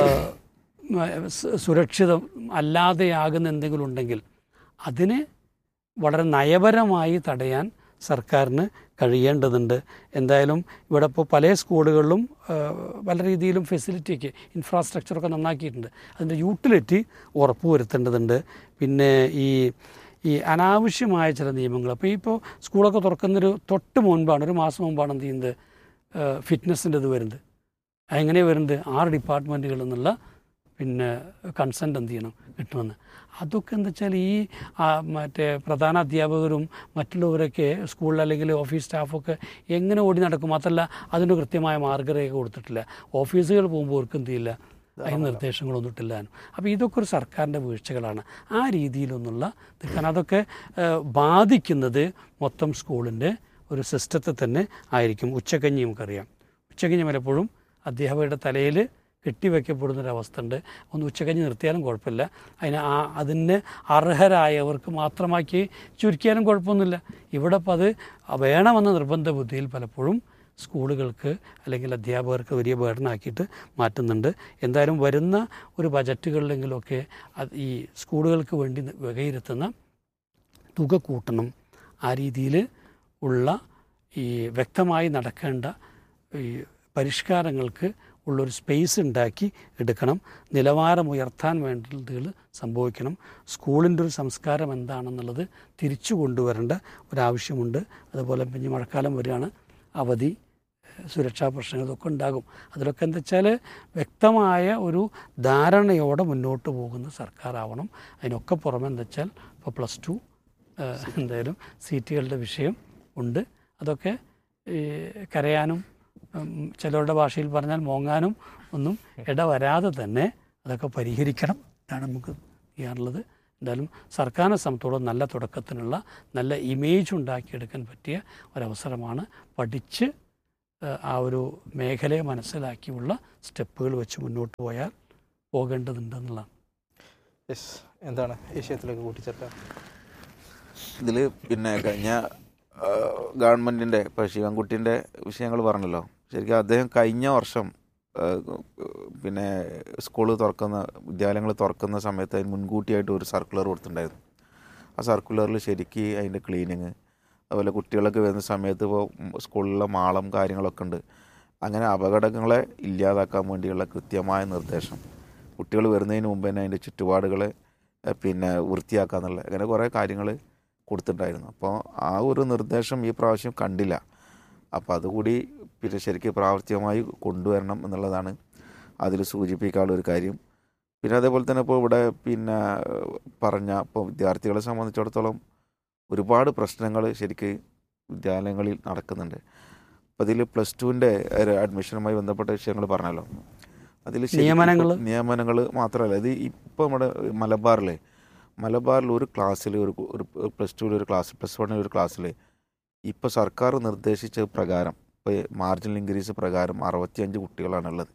സു- സുരക്ഷിതം അല്ലാതെയാകുന്ന എന്തെങ്കിലും ഉണ്ടെങ്കിൽ അതിനെ വളരെ നയപരമായി തടയാൻ സർക്കാരിന് കഴിയേണ്ടതുണ്ട് എന്തായാലും ഇവിടെ ഇപ്പോൾ പല സ്കൂളുകളിലും ആ, പല രീതിയിലും ഫെസിലിറ്റിക്ക് ഇൻഫ്രാസ്ട്രക്ചറൊക്കെ നന്നാക്കിയിട്ടുണ്ട് അതിൻ്റെ യൂട്ടിലിറ്റി ഉറപ്പുവരുത്തേണ്ടതുണ്ട് പിന്നെ ഈ ഈ അനാവശ്യമായ ചില നിയമങ്ങൾ അപ്പോൾ ഇപ്പോൾ സ്കൂളൊക്കെ തുറക്കുന്നൊരു തൊട്ട് മുൻപാണ് ഒരു മാസം മുമ്പാണ് എന്ത് ചെയ്യുന്നത് ഫിറ്റ്നസിൻ്റെ ഇത് വരുന്നത് അതെങ്ങനെയാണ് വരുന്നത് ആറ് ഡിപ്പാർട്ട്മെൻറ്റുകളിൽ നിന്നുള്ള പിന്നെ കൺസെൻറ്റ് എന്ത് ചെയ്യണം കിട്ടുമെന്ന് അതൊക്കെ എന്താ വെച്ചാൽ ഈ ആ, മറ്റേ പ്രധാന അധ്യാപകരും മറ്റുള്ളവരൊക്കെ സ്കൂളിൽ അല്ലെങ്കിൽ ഓഫീസ് സ്റ്റാഫൊക്കെ എങ്ങനെ ഓടി നടക്കും മാത്രമല്ല അതിന് കൃത്യമായ മാർഗരേഖ കൊടുത്തിട്ടില്ല ഓഫീസുകൾ പോകുമ്പോൾ അവർക്ക് എന്ത് ചെയ്യില്ല അതിന് നിർദ്ദേശങ്ങളൊന്നും ഇട്ടില്ല അപ്പോൾ ഇതൊക്കെ ഒരു സർക്കാരിൻ്റെ വീഴ്ചകളാണ് ആ രീതിയിലൊന്നുള്ള ഇത് കാരണം അതൊക്കെ ഏഹ്, ബാധിക്കുന്നത് മൊത്തം സ്കൂളിൻ്റെ ഒരു സിസ്റ്റത്തെ തന്നെ ആയിരിക്കും ഉച്ചക്കഞ്ഞി നമുക്കറിയാം ഉച്ചക്കഞ്ഞി പലപ്പോഴും അധ്യാപകരുടെ തലയിൽ കെട്ടിവെക്കപ്പെടുന്നൊരവസ്ഥ ഉണ്ട് ഒന്ന് ഉച്ചക്കഞ്ഞി നിർത്തിയാലും കുഴപ്പമില്ല അതിന് ആ അതിന് അർഹരായവർക്ക് മാത്രമാക്കി ചുരുക്കിയാലും കുഴപ്പമൊന്നുമില്ല ഇവിടെ ഇപ്പോൾ അത് വേണമെന്ന നിർബന്ധ ബുദ്ധിയിൽ പലപ്പോഴും സ്കൂളുകൾക്ക് അല്ലെങ്കിൽ അധ്യാപകർക്ക് വലിയ ബേർഡനാക്കിയിട്ട് മാറ്റുന്നുണ്ട് എന്തായാലും വരുന്ന ഒരു ബജറ്റുകളിലെങ്കിലുമൊക്കെ അത് ഈ സ്കൂളുകൾക്ക് വേണ്ടി വകയിരുത്തുന്ന തുക കൂട്ടണം ആ രീതിയിൽ ഉള്ള ഈ വ്യക്തമായി നടക്കേണ്ട ഈ പരിഷ്കാരങ്ങൾക്ക് ഉള്ളൊരു സ്പേസ് ഉണ്ടാക്കി എടുക്കണം നിലവാരം ഉയർത്താൻ വേണ്ടതുകൾ സംഭവിക്കണം സ്കൂളിൻ്റെ ഒരു സംസ്കാരം എന്താണെന്നുള്ളത് തിരിച്ചു കൊണ്ടുവരേണ്ട ഒരാവശ്യമുണ്ട് അതുപോലെ പിന്നെ മഴക്കാലം വരികയാണ് അവധി ഏഹ് സുരക്ഷാ പ്രശ്നങ്ങൾ ഇതൊക്കെ ഉണ്ടാകും അതിലൊക്കെ എന്താ വെച്ചാൽ വ്യക്തമായ ഒരു ധാരണയോടെ മുന്നോട്ട് പോകുന്ന സർക്കാരാവണം അതിനൊക്കെ പുറമെ എന്താ വെച്ചാൽ ഇപ്പോൾ പ്ലസ് ടു എന്തായാലും സീറ്റുകളുടെ വിഷയം ഉണ്ട് അതൊക്കെ ഈ കരയാനും ഉം, ചിലരുടെ ഭാഷയിൽ പറഞ്ഞാൽ മോങ്ങാനും ഒന്നും ഇടവരാതെ തന്നെ അതൊക്കെ പരിഹരിക്കണം ഇതാണ് നമുക്ക് ചെയ്യാനുള്ളത് എന്തായാലും സർക്കാരിനെ സംബന്ധിച്ചോളം നല്ല തുടക്കത്തിനുള്ള നല്ല ഇമേജ് ഉണ്ടാക്കിയെടുക്കാൻ പറ്റിയ ഒരവസരമാണ് പഠിച്ച് ഏഹ്, ആ ഒരു മേഖലയെ മനസ്സിലാക്കിയുള്ള സ്റ്റെപ്പുകൾ വെച്ച് മുന്നോട്ട് പോയാൽ പോകേണ്ടതുണ്ട് എന്നുള്ളതാണ് യെസ് എന്താണ് ഈ വിഷയത്തിലേക്ക് കൂട്ടിച്ചേർക്കാൻ ഇതിൽ പിന്നെ കഴിഞ്ഞ ആ, ഗവൺമെൻറ്റിൻ്റെ ഇപ്പോൾ ശിവൻകുട്ടിൻ്റെ വിഷയങ്ങൾ പറഞ്ഞല്ലോ ശരിക്കും അദ്ദേഹം കഴിഞ്ഞ വർഷം ആ, പിന്നെ സ്കൂൾ തുറക്കുന്ന വിദ്യാലയങ്ങൾ തുറക്കുന്ന സമയത്ത് അതിന് മുൻകൂട്ടിയായിട്ട് ഒരു സർക്കുലർ കൊടുത്തിട്ടുണ്ടായിരുന്നു ആ സർക്കുലറിൽ ശരിക്ക് അതിൻ്റെ ക്ലീനിങ് അതുപോലെ കുട്ടികളൊക്കെ വരുന്ന സമയത്ത് ഇപ്പോൾ സ്കൂളിലെ മാളം കാര്യങ്ങളൊക്കെ ഉണ്ട് അങ്ങനെ അപകടങ്ങളെ ഇല്ലാതാക്കാൻ വേണ്ടിയുള്ള കൃത്യമായ നിർദ്ദേശം കുട്ടികൾ വരുന്നതിന് മുമ്പ് തന്നെ അതിൻ്റെ ചുറ്റുപാടുകളെ ഏഹ്, പിന്നെ വൃത്തിയാക്കുക എന്നുള്ള അങ്ങനെ കുറേ കാര്യങ്ങൾ കൊടുത്തിട്ടുണ്ടായിരുന്നു അപ്പോൾ ആ ഒരു നിർദ്ദേശം ഈ പ്രാവശ്യം കണ്ടില്ല അപ്പോൾ അതുകൂടി പിന്നെ ശരിക്കും പ്രാവർത്തികമായി കൊണ്ടുവരണം എന്നുള്ളതാണ് അതിൽ സൂചിപ്പിക്കാനുള്ള ഒരു കാര്യം പിന്നെ അതേപോലെ തന്നെ ഇപ്പോൾ ഇവിടെ പിന്നെ പറഞ്ഞ ഇപ്പോൾ വിദ്യാർത്ഥികളെ സംബന്ധിച്ചിടത്തോളം ഒരുപാട് പ്രശ്നങ്ങൾ ശരിക്ക് വിദ്യാലയങ്ങളിൽ നടക്കുന്നുണ്ട് അപ്പോൾ ഇതിൽ പ്ലസ് ടുവിൻ്റെ അഡ്മിഷനുമായി ബന്ധപ്പെട്ട വിഷയങ്ങൾ പറഞ്ഞല്ലോ അതിൽ നിയമനങ്ങള്? നിയമനങ്ങൾ മാത്രമല്ല ഇത് ഇപ്പോൾ നമ്മുടെ മലബാറിലെ മലബാറിൽ ഒരു ക്ലാസ്സിൽ ഒരു ഒരു പ്ലസ് ടുവിൽ ഒരു ക്ലാസ് പ്ലസ് വണ്ണിൽ ഒരു ക്ലാസ്സിൽ ഇപ്പോൾ സർക്കാർ നിർദ്ദേശിച്ച പ്രകാരം ഇപ്പോൾ മാർജിനൽ ഇൻക്രീസ് പ്രകാരം അറുപത്തിയഞ്ച് കുട്ടികളാണുള്ളത്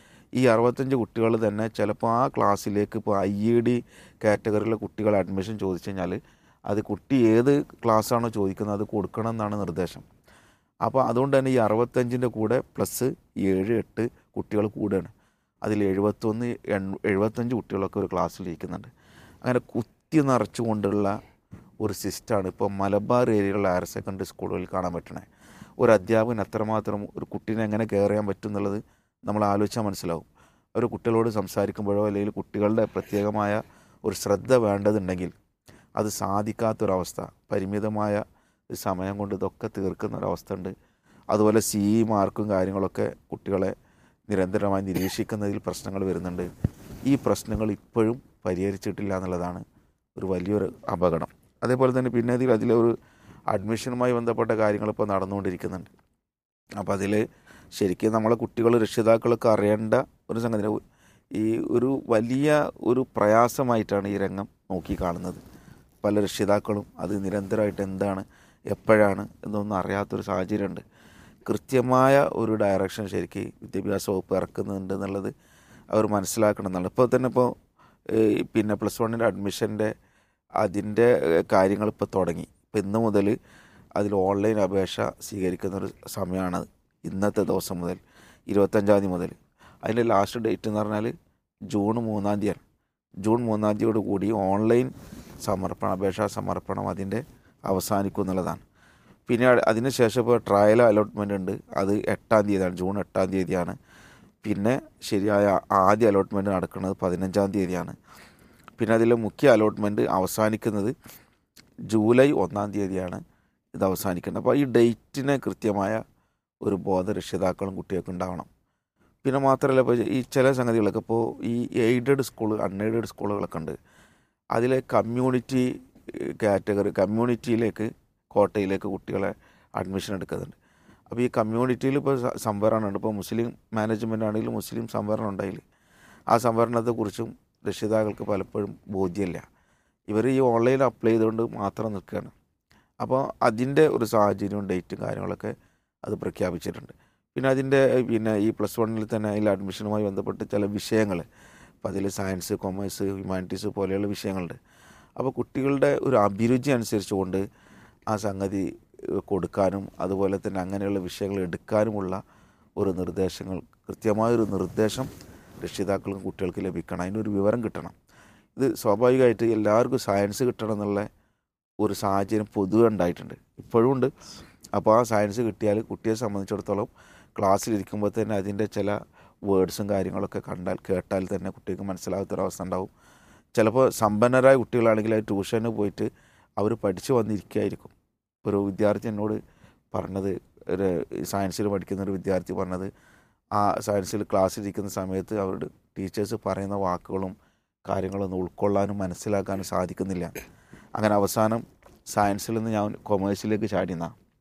ഈ അറുപത്തഞ്ച് കുട്ടികൾ തന്നെ ചിലപ്പോൾ ആ ക്ലാസ്സിലേക്ക് ഇപ്പോൾ ഐ ഇ ഡി കാറ്റഗറിയിലെ കുട്ടികൾ അഡ്മിഷൻ ചോദിച്ചു കഴിഞ്ഞാൽ അത് കുട്ടി ഏത് ക്ലാസ്സാണോ ചോദിക്കുന്നത് അത് കൊടുക്കണം എന്നാണ് നിർദ്ദേശം അപ്പോൾ അതുകൊണ്ട് തന്നെ ഈ അറുപത്തഞ്ചിൻ്റെ കൂടെ പ്ലസ് ഏഴ് എട്ട് കുട്ടികൾ കൂടുകയാണ് അതിൽ എഴുപത്തൊന്ന് എൺ എഴുപത്തഞ്ച് കുട്ടികളൊക്കെ ഒരു ക്ലാസ്സിൽ ഇരിക്കുന്നുണ്ട് അങ്ങനെ കുത്തി നിറച്ചുകൊണ്ടുള്ള ഒരു സിസ്റ്റമാണ് ഇപ്പോൾ മലബാർ ഏരിയയിലുള്ള ഹയർ സെക്കൻഡറി സ്കൂളുകളിൽ കാണാൻ പറ്റണേ ഒരു അധ്യാപകൻ എത്രമാത്രം ഒരു കുട്ടീനെ എങ്ങനെ കെയർ ചെയ്യാൻ പറ്റും എന്നുള്ളത് നമ്മൾ ആലോചിച്ചാൽ മനസ്സിലാവും ഒരു കുട്ടികളോട് സംസാരിക്കുമ്പോഴോ അല്ലെങ്കിൽ കുട്ടികളുടെ പ്രത്യേകമായ ഒരു ശ്രദ്ധ വേണ്ടതുണ്ടെങ്കിൽ അത് സാധിക്കാത്തൊരവസ്ഥ പരിമിതമായ ഒരു സമയം കൊണ്ട് ഇതൊക്കെ തീർക്കുന്ന ഒരവസ്ഥ ഉണ്ട് അതുപോലെ സി മാർക്കും കാര്യങ്ങളൊക്കെ കുട്ടികളെ നിരന്തരമായി നിരീക്ഷിക്കുന്നതിൽ പ്രശ്നങ്ങൾ വരുന്നുണ്ട് ഈ പ്രശ്നങ്ങൾ ഇപ്പോഴും പരിഹരിച്ചിട്ടില്ല എന്നുള്ളതാണ് ഒരു വലിയൊരു അപകടം അതേപോലെ തന്നെ പിന്നെ ഇതിൽ അതിലെ ഒരു അഡ്മിഷനുമായി ബന്ധപ്പെട്ട കാര്യങ്ങൾ ഇപ്പോൾ നടന്നുകൊണ്ടിരിക്കുന്നുണ്ട് അപ്പോൾ അതിൽ ശരിക്കും നമ്മളെ കുട്ടികൾ രക്ഷിതാക്കളൊക്കെ അറിയേണ്ട ഒരു സംഗതി ഈ ഒരു വലിയ ഒരു പ്രയാസമായിട്ടാണ് ഈ രംഗം നോക്കി കാണുന്നത് പല രക്ഷിതാക്കളും അത് നിരന്തരമായിട്ട് എന്താണ് എപ്പോഴാണ് എന്നൊന്നും അറിയാത്തൊരു സാഹചര്യമുണ്ട് കൃത്യമായ ഒരു ഡയറക്ഷൻ ശരിക്ക് വിദ്യാഭ്യാസ വകുപ്പ് ഇറക്കുന്നുണ്ട് എന്നുള്ളത് അവർ മനസ്സിലാക്കണം എന്നുള്ളത് ഇപ്പോൾ തന്നെ ഇപ്പോൾ ഏഹ് പിന്നെ പ്ലസ് വണ്ണിൻ്റെ അഡ്മിഷൻ്റെ അതിൻ്റെ കാര്യങ്ങൾ ഇപ്പോൾ തുടങ്ങി ഇപ്പം ഇന്ന് മുതൽ അതിൽ ഓൺലൈൻ അപേക്ഷ സ്വീകരിക്കുന്ന ഒരു സമയമാണ് ഇന്നത്തെ ദിവസം മുതൽ ഇരുപത്തഞ്ചാം തീയതി മുതൽ അതിൻ്റെ ലാസ്റ്റ് ഡേറ്റ് എന്ന് പറഞ്ഞാൽ ജൂൺ മൂന്നാം തീയതിയാണ് ജൂൺ മൂന്നാം തീയതിയോട് കൂടി ഓൺലൈൻ സമർപ്പണം അപേക്ഷാ സമർപ്പണം അതിൻ്റെ അവസാനിക്കും എന്നുള്ളതാണ് പിന്നെ അ- അതിന് ശേഷം ഇപ്പോൾ ട്രയൽ അലോട്ട്മെൻ്റ് ഉണ്ട് അത് എട്ടാം തീയതിയാണ് ജൂൺ എട്ടാം തീയതിയാണ് പിന്നെ ശരിയായ ആദ്യ അലോട്ട്മെൻറ്റ് നടക്കുന്നത് പതിനഞ്ചാം തീയതിയാണ് പിന്നെ അതിലെ മുഖ്യ അലോട്ട്മെൻറ്റ് അവസാനിക്കുന്നത് ജൂലൈ ഒന്നാം തീയതിയാണ് ഇത് അവസാനിക്കുന്നത് അപ്പോൾ ഈ ഡേറ്റിന് കൃത്യമായ ഒരു ബോധ രക്ഷിതാക്കളും കുട്ടികൾക്കും ഉണ്ടാവണം പിന്നെ മാത്രമല്ല ഇപ്പോൾ ഈ ചില സംഗതികളൊക്കെ ഇപ്പോൾ ഈ എയ്ഡഡ് സ്കൂൾ അൺഎയ്ഡഡ് സ്കൂളുകളൊക്കെ ഉണ്ട് അതിലെ കമ്മ്യൂണിറ്റി കാറ്റഗറി കമ്മ്യൂണിറ്റിയിലേക്ക് കോട്ടയിലേക്ക് കുട്ടികളെ അഡ്മിഷൻ എടുക്കുന്നുണ്ട് അപ്പോൾ ഈ കമ്മ്യൂണിറ്റിയിൽ ഇപ്പോൾ സ- സംവരണമുണ്ട് ഇപ്പോൾ മുസ്ലിം മാനേജ്മെൻ്റ് ആണെങ്കിലും മുസ്ലിം സംവരണം ഉണ്ടായില്ല ആ സംവരണത്തെക്കുറിച്ചും രക്ഷിതാക്കൾക്ക് പലപ്പോഴും ബോധ്യമില്ല ഇവർ ഈ ഓൺലൈനിൽ അപ്ലൈ ചെയ്തുകൊണ്ട് മാത്രം നിൽക്കുകയാണ് അപ്പോൾ അതിൻ്റെ ഒരു സാഹചര്യവും ഡേറ്റും കാര്യങ്ങളൊക്കെ അത് പ്രഖ്യാപിച്ചിട്ടുണ്ട് പിന്നെ അതിൻ്റെ പിന്നെ ഈ പ്ലസ് വണ്ണിൽ തന്നെ അതിൽ അഡ്മിഷനുമായി ബന്ധപ്പെട്ട് ചില വിഷയങ്ങൾ അപ്പോൾ അതിൽ സയൻസ് കൊമേഴ്സ് ഹ്യൂമാനിറ്റീസ് പോലെയുള്ള വിഷയങ്ങളുണ്ട് അപ്പോൾ കുട്ടികളുടെ ഒരു അഭിരുചി അനുസരിച്ചുകൊണ്ട് ആ സംഗതി ഏഹ്, കൊടുക്കാനും അതുപോലെ തന്നെ അങ്ങനെയുള്ള വിഷയങ്ങൾ എടുക്കാനുമുള്ള ഒരു നിർദ്ദേശങ്ങൾ കൃത്യമായൊരു നിർദ്ദേശം രക്ഷിതാക്കൾക്കും കുട്ടികൾക്ക് ലഭിക്കണം അതിനൊരു വിവരം കിട്ടണം ഇത് സ്വാഭാവികമായിട്ട് എല്ലാവർക്കും സയൻസ് കിട്ടണം എന്നുള്ള ഒരു സാഹചര്യം പൊതുവെ ഉണ്ടായിട്ടുണ്ട് ഇപ്പോഴും ഉണ്ട് അപ്പോൾ ആ സയൻസ് കിട്ടിയാൽ കുട്ടിയെ സംബന്ധിച്ചിടത്തോളം ക്ലാസ്സിലിരിക്കുമ്പോൾ തന്നെ അതിൻ്റെ ചില വേർഡ്സും കാര്യങ്ങളൊക്കെ കണ്ടാൽ കേട്ടാൽ തന്നെ കുട്ടിക്ക് മനസ്സിലാകാത്തൊരവസ്ഥ ഉണ്ടാവും ചിലപ്പോൾ സമ്പന്നരായ കുട്ടികളാണെങ്കിൽ അത് ട്യൂഷന് പോയിട്ട് അവർ പഠിച്ചു വന്നിരിക്കുകയായിരിക്കും ഒരു വിദ്യാർത്ഥി എന്നോട് പറഞ്ഞത് ഒരു സയൻസിൽ പഠിക്കുന്ന ഒരു വിദ്യാർത്ഥി പറഞ്ഞത് ആ സയൻസിൽ ക്ലാസ്സിലിരിക്കുന്ന സമയത്ത് അവരുടെ ടീച്ചേഴ്സ് പറയുന്ന വാക്കുകളും കാര്യങ്ങളൊന്നും ഉൾക്കൊള്ളാനും മനസ്സിലാക്കാനും സാധിക്കുന്നില്ല അങ്ങനെ അവസാനം സയൻസിൽ നിന്ന് ഞാൻ കൊമേഴ്സിലേക്ക് ചാടിയെന്ന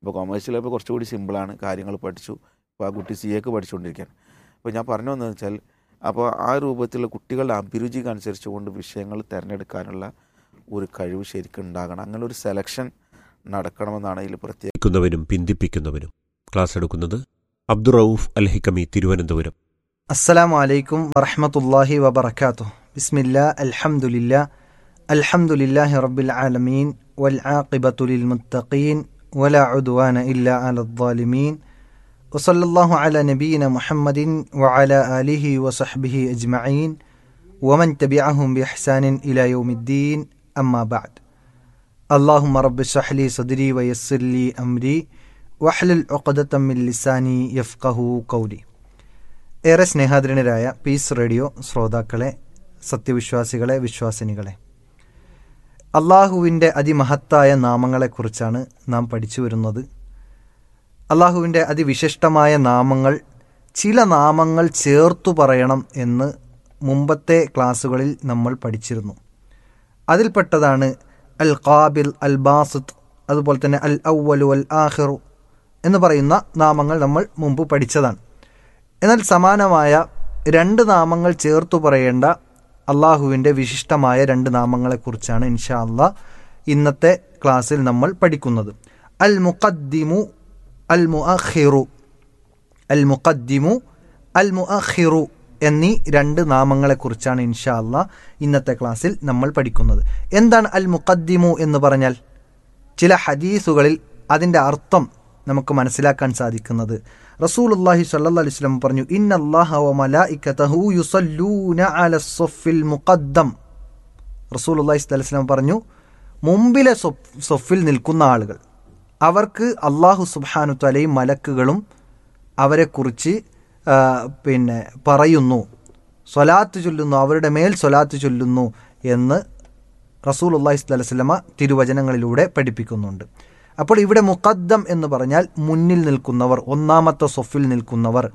ഇപ്പോൾ കൊമേഴ്സിൽ ഇപ്പോൾ കുറച്ചുകൂടി സിമ്പിളാണ് കാര്യങ്ങൾ പഠിച്ചു ഇപ്പോൾ ആ കുട്ടി സി എക്ക് പഠിച്ചുകൊണ്ടിരിക്കുകയാണ് അപ്പോൾ ഞാൻ പറഞ്ഞു വന്നതെന്ന് വെച്ചാൽ അപ്പോൾ ആ രൂപത്തിലുള്ള കുട്ടികളുടെ അഭിരുചിക്ക് അനുസരിച്ചുകൊണ്ട് വിഷയങ്ങൾ തിരഞ്ഞെടുക്കാനുള്ള ഒരു കഴിവ് ശരിക്കും ഉണ്ടാകണം അങ്ങനെ ഒരു സെലക്ഷൻ നടക്കണമെന്നാണ് ഇതിൽ പ്രത്യേക ക്കുന്നവനും പിന്തിപ്പിക്കുന്നവനും ക്ലാസ് എടുക്കുന്നത് അബ്ദുറൌഫ് അൽ ഹിക്കമി തിരുവനന്തപുരം السلام عليكم ورحمة الله وبركاته بسم الله الحمد لله الحمد لله رب العالمين والعاقبة للمتقين ولا عدوان إلا على الظالمين وصلى الله على نبينا محمد وعلى آله وصحبه أجمعين ومن تبعهم بإحسان إلى يوم الدين أما بعد اللهم رب اشرح لي صدري ويسر لي أمري واحلل عقدة من لساني يفقه قولي ഏറെ സ്നേഹാദരണരായ പീസ് റേഡിയോ ശ്രോതാക്കളെ സത്യവിശ്വാസികളെ വിശ്വാസിനികളെ അള്ളാഹുവിൻ്റെ അതിമഹത്തായ നാമങ്ങളെക്കുറിച്ചാണ് നാം പഠിച്ചു വരുന്നത് അള്ളാഹുവിൻ്റെ അതിവിശിഷ്ടമായ നാമങ്ങൾ ചില നാമങ്ങൾ ചേർത്തു പറയണം എന്ന് മുമ്പത്തെ ക്ലാസ്സുകളിൽ നമ്മൾ പഠിച്ചിരുന്നു അതിൽപ്പെട്ടതാണ് അൽ ഖാബിൽ അൽ ബാസിത്ത് അതുപോലെ തന്നെ അൽ ഔവലു അൽ ആഹിറു എന്ന് പറയുന്ന നാമങ്ങൾ നമ്മൾ മുമ്പ് പഠിച്ചതാണ് എന്നാൽ സമാനമായ രണ്ട് നാമങ്ങൾ ചേർത്തു പറയേണ്ട അള്ളാഹുവിൻ്റെ വിശിഷ്ടമായ രണ്ട് നാമങ്ങളെക്കുറിച്ചാണ് ഇൻഷാ അള്ളാ ഇന്നത്തെ ക്ലാസ്സിൽ നമ്മൾ പഠിക്കുന്നത് അൽ മുഖദ്ദിമു അൽ മുഅഖിറു അൽ മുഖദ്ദിമു അൽ മുഅഖിറു എന്നീ രണ്ട് നാമങ്ങളെക്കുറിച്ചാണ് ഇൻഷാ അള്ളാ ഇന്നത്തെ ക്ലാസ്സിൽ നമ്മൾ പഠിക്കുന്നത് എന്താണ് അൽ മുഖദ്ദിമു എന്ന് പറഞ്ഞാൽ ചില ഹദീസുകളിൽ അതിൻ്റെ അർത്ഥം നമുക്ക് മനസ്സിലാക്കാൻ സാധിക്കുന്നത് റസൂലുള്ളാഹി സ്വല്ലല്ലാഹി അലൈഹി വസല്ലം പറഞ്ഞു ഇന്നല്ലാഹ വ മലായികതഹു യുസല്ലൂന അല സഫിൽ മുഖദ്ദം റസൂലുള്ളാഹി സ്വല്ലല്ലാഹി അലൈഹി വസല്ലം പറഞ്ഞു മുമ്പിലെ സൊഫ് സൊഫിൽ നിൽക്കുന്ന ആളുകൾ അവർക്ക് അള്ളാഹു സുബ്ഹാനു തലയും മലക്കുകളും അവരെക്കുറിച്ച് ആ, പിന്നെ പറയുന്നു സ്വലാത്ത് ചൊല്ലുന്നു അവരുടെ മേൽ സ്വലാത്ത് ചൊല്ലുന്നു എന്ന് റസൂൽ അള്ളാഹി സ്വല്ലല്ലാഹി വസല്ലമ തിരുവചനങ്ങളിലൂടെ പഠിപ്പിക്കുന്നുണ്ട് അപ്പോൾ ഇവിടെ മുഖദ്ദം എന്ന് പറഞ്ഞാൽ മുന്നിൽ നിൽക്കുന്നവർ ഒന്നാമത്തെ സൊഫിൽ നിൽക്കുന്നവർ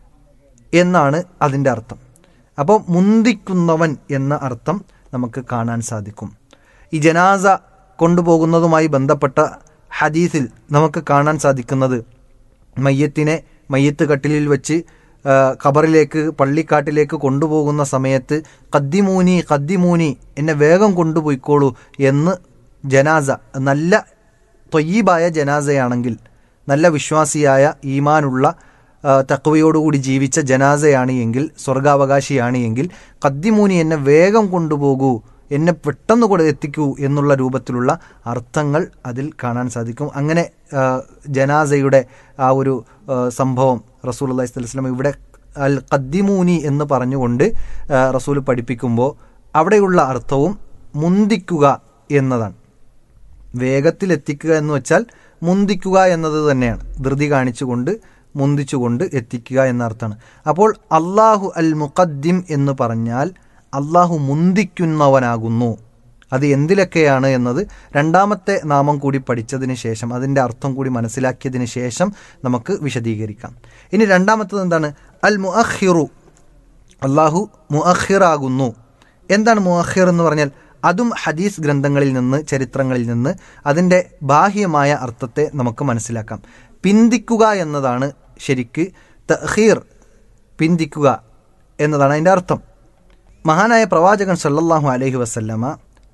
എന്നാണ് അതിൻ്റെ അർത്ഥം അപ്പോൾ മുന്തിക്കുന്നവൻ എന്ന അർത്ഥം നമുക്ക് കാണാൻ സാധിക്കും ഈ ജനാസ കൊണ്ടുപോകുന്നതുമായി ബന്ധപ്പെട്ട ഹദീസിൽ നമുക്ക് കാണാൻ സാധിക്കുന്നത് മയ്യത്തിനെ മയ്യത്ത് കട്ടിലിൽ വെച്ച് ആ, ഖബറിലേക്ക് പള്ളിക്കാട്ടിലേക്ക് കൊണ്ടുപോകുന്ന സമയത്ത് കദ്ദിമൂനി കദ്ദിമൂനി എന്നെ വേഗം കൊണ്ടുപോയിക്കോളൂ എന്ന് ജനാസ നല്ല തൊയ്യീബായ ജനാസയാണെങ്കിൽ നല്ല വിശ്വാസിയായ ഈമാനുള്ള ആ, തക്വയോടുകൂടി ജീവിച്ച ജനാസയാണ് എങ്കിൽ സ്വർഗാവകാശിയാണ് എങ്കിൽ കദ്ദിമൂനി എന്നെ വേഗം കൊണ്ടുപോകൂ എന്നെ പെട്ടെന്ന് കൂടെ എത്തിക്കൂ എന്നുള്ള രൂപത്തിലുള്ള അർത്ഥങ്ങൾ അതിൽ കാണാൻ സാധിക്കും അങ്ങനെ ആ, ജനാസയുടെ ആ ഒരു ആ, സംഭവം റസൂൽ അള്ളഹി സ്വലം ഇവിടെ അൽ കദ്ദിമൂനി എന്ന് പറഞ്ഞുകൊണ്ട് ആ, റസൂൽ പഠിപ്പിക്കുമ്പോൾ അവിടെയുള്ള അർത്ഥവും മുന്തിക്കുക എന്നതാണ് വേഗത്തിൽ എത്തിക്കുക എന്ന് വെച്ചാൽ മുന്തിക്കുക എന്നത് തന്നെയാണ് ധൃതി കാണിച്ചുകൊണ്ട് മുന്തിച്ചുകൊണ്ട് എത്തിക്കുക എന്ന അർത്ഥമാണ് അപ്പോൾ അള്ളാഹു അൽ മുഖദ്ദിം എന്ന് പറഞ്ഞാൽ അള്ളാഹു മുന്തിക്കുന്നവനാകുന്നു അത് എന്തിലൊക്കെയാണ് എന്നത് രണ്ടാമത്തെ നാമം കൂടി പഠിച്ചതിന് ശേഷം അതിൻ്റെ അർത്ഥം കൂടി മനസ്സിലാക്കിയതിന് ശേഷം നമുക്ക് വിശദീകരിക്കാം ഇനി രണ്ടാമത്തത് എന്താണ് അൽ മുഅഖിറു അള്ളാഹു മുഅഖിറാകുന്നു എന്താണ് മുഅഖിർ എന്ന് പറഞ്ഞാൽ അതും ഹദീസ് ഗ്രന്ഥങ്ങളിൽ നിന്ന് ചരിത്രങ്ങളിൽ നിന്ന് അതിൻ്റെ ബാഹ്യമായ അർത്ഥത്തെ നമുക്ക് മനസ്സിലാക്കാം പിന്തിക്കുക എന്നതാണ് ശരിക്ക് തഹീർ പിന്തിക്കുക എന്നതാണ് അതിൻ്റെ അർത്ഥം മഹാനായ പ്രവാചകൻ സല്ലല്ലാഹു അലൈഹി വസല്ലമ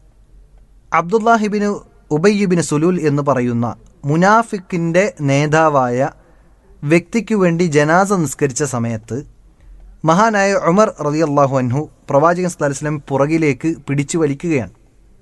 അബ്ദുല്ലാഹിബിന് ഉബയ്യബിന് സുലൂൽ എന്ന് പറയുന്ന മുനാഫിക്കിൻ്റെ നേതാവായ വ്യക്തിക്കു വേണ്ടി ജനാസ നിസ്കരിച്ച സമയത്ത് മഹാനായ ഉമർ റളിയല്ലാഹു അൻഹു പ്രവാചകൻ സല്ലല്ലാഹു അലൈഹി വസല്ലം പുറകിലേക്ക് പിടിച്ചു വലിക്കുകയാണ്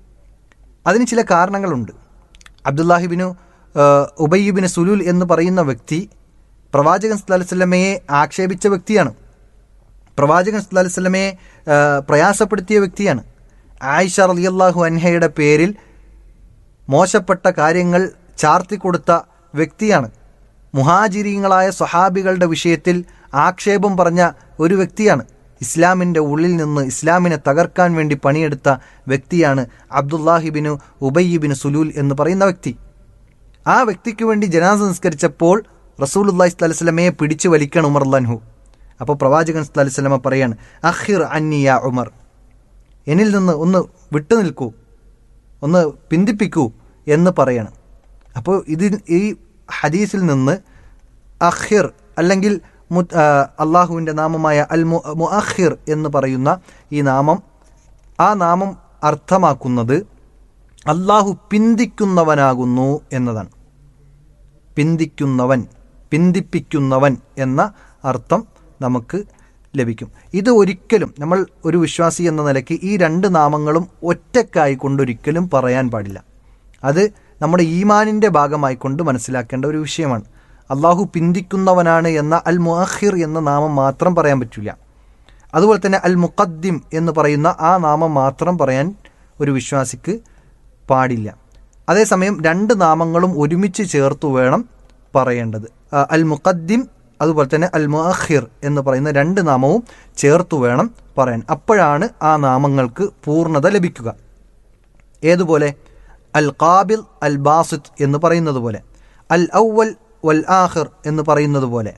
അതിന് ചില കാരണങ്ങളുണ്ട് അബ്ദുല്ലാഹിബിനു ഉബയ്യബിന് സുലൂൽ എന്ന് പറയുന്ന വ്യക്തി പ്രവാചകൻ സല്ലല്ലാഹു അലൈഹി വസല്ലമയെ ആക്ഷേപിച്ച വ്യക്തിയാണ് പ്രവാചകൻ സല്ലല്ലാഹു അലൈഹി വസല്ലമയെ ആ, പ്രയാസപ്പെടുത്തിയ വ്യക്തിയാണ് ആയിഷ റളിയല്ലാഹു അൻഹയുടെ പേരിൽ മോശപ്പെട്ട കാര്യങ്ങൾ ചാർത്തിക്കൊടുത്ത വ്യക്തിയാണ് മുഹാജിരീങ്ങളായ സ്വഹാബികളുടെ വിഷയത്തിൽ ആക്ഷേപം പറഞ്ഞ ഒരു വ്യക്തിയാണ് ഇസ്ലാമിൻ്റെ ഉള്ളിൽ നിന്ന് ഇസ്ലാമിനെ തകർക്കാൻ വേണ്ടി പണിയെടുത്ത വ്യക്തിയാണ് അബ്ദുല്ലാഹിബിനു ഉബയ്യിബിന് സുലൂൽ എന്ന് പറയുന്ന വ്യക്തി ആ വ്യക്തിക്ക് വേണ്ടി ജനാസ നിസ്കരിച്ചപ്പോൾ റസൂലുല്ലാഹി സ്വല്ലല്ലാഹി അലൈഹി വസല്ലമയെ പിടിച്ചു വലിക്കണം ഉമർ അൻഹു അപ്പോൾ പ്രവാചകൻ സ്വല്ലല്ലാഹി അലൈഹി വസല്ലമ പറയാണ് അഖിർ അന്നിയ ഉമർ എന്നിൽ നിന്ന് ഒന്ന് വിട്ടു നിൽക്കൂ ഒന്ന് പിന്തിപ്പിക്കൂ എന്ന് പറയണം അപ്പോൾ ഇതിൽ ഈ ഹദീസിൽ നിന്ന് അഖിർ അല്ലെങ്കിൽ മു- ആ, അള്ളാഹുവിൻ്റെ നാമമായ അൽ മു മുഅഖിർ എന്ന് പറയുന്ന ഈ നാമം ആ നാമം അർത്ഥമാക്കുന്നത് അള്ളാഹു പിന്തിക്കുന്നവനാകുന്നു എന്നതാണ് പിന്തിക്കുന്നവൻ പിന്തിപ്പിക്കുന്നവൻ എന്ന അർത്ഥം നമുക്ക് ലഭിക്കും ഇത് ഒരിക്കലും നമ്മൾ ഒരു വിശ്വാസി എന്ന നിലയ്ക്ക് ഈ രണ്ട് നാമങ്ങളും ഒറ്റക്കായി കൊണ്ടൊരിക്കലും പറയാൻ പാടില്ല അത് നമ്മുടെ ഈമാനിൻ്റെ ഭാഗമായിക്കൊണ്ട് മനസ്സിലാക്കേണ്ട ഒരു വിഷയമാണ് അള്ളാഹു പിന്തിക്കുന്നവനാണ് എന്ന അൽ മുഅഖിർ എന്ന നാമം മാത്രം പറയാൻ പറ്റില്ല അതുപോലെ തന്നെ അൽ മുഖദ്ദിം എന്ന് പറയുന്ന ആ നാമം മാത്രം പറയാൻ ഒരു വിശ്വാസിക്ക് പാടില്ല അതേസമയം രണ്ട് നാമങ്ങളും ഒരുമിച്ച് ചേർത്തു വേണം പറയേണ്ടത് ആ, അൽ മുഖദ്ദിം അതുപോലെ തന്നെ അൽ മുഅഖിർ എന്ന് പറയുന്ന രണ്ട് നാമവും ചേർത്തു വേണം പറയാൻ അപ്പോഴാണ് ആ നാമങ്ങൾക്ക് പൂർണ്ണത ലഭിക്കുക ഏതുപോലെ അൽ ഖാബിൽ അൽ ബാസിത്ത് എന്ന് പറയുന്നത് പോലെ അൽ ഔവൽ വൽ ആഖിർ എന്ന് പറയുന്നത് പോലെ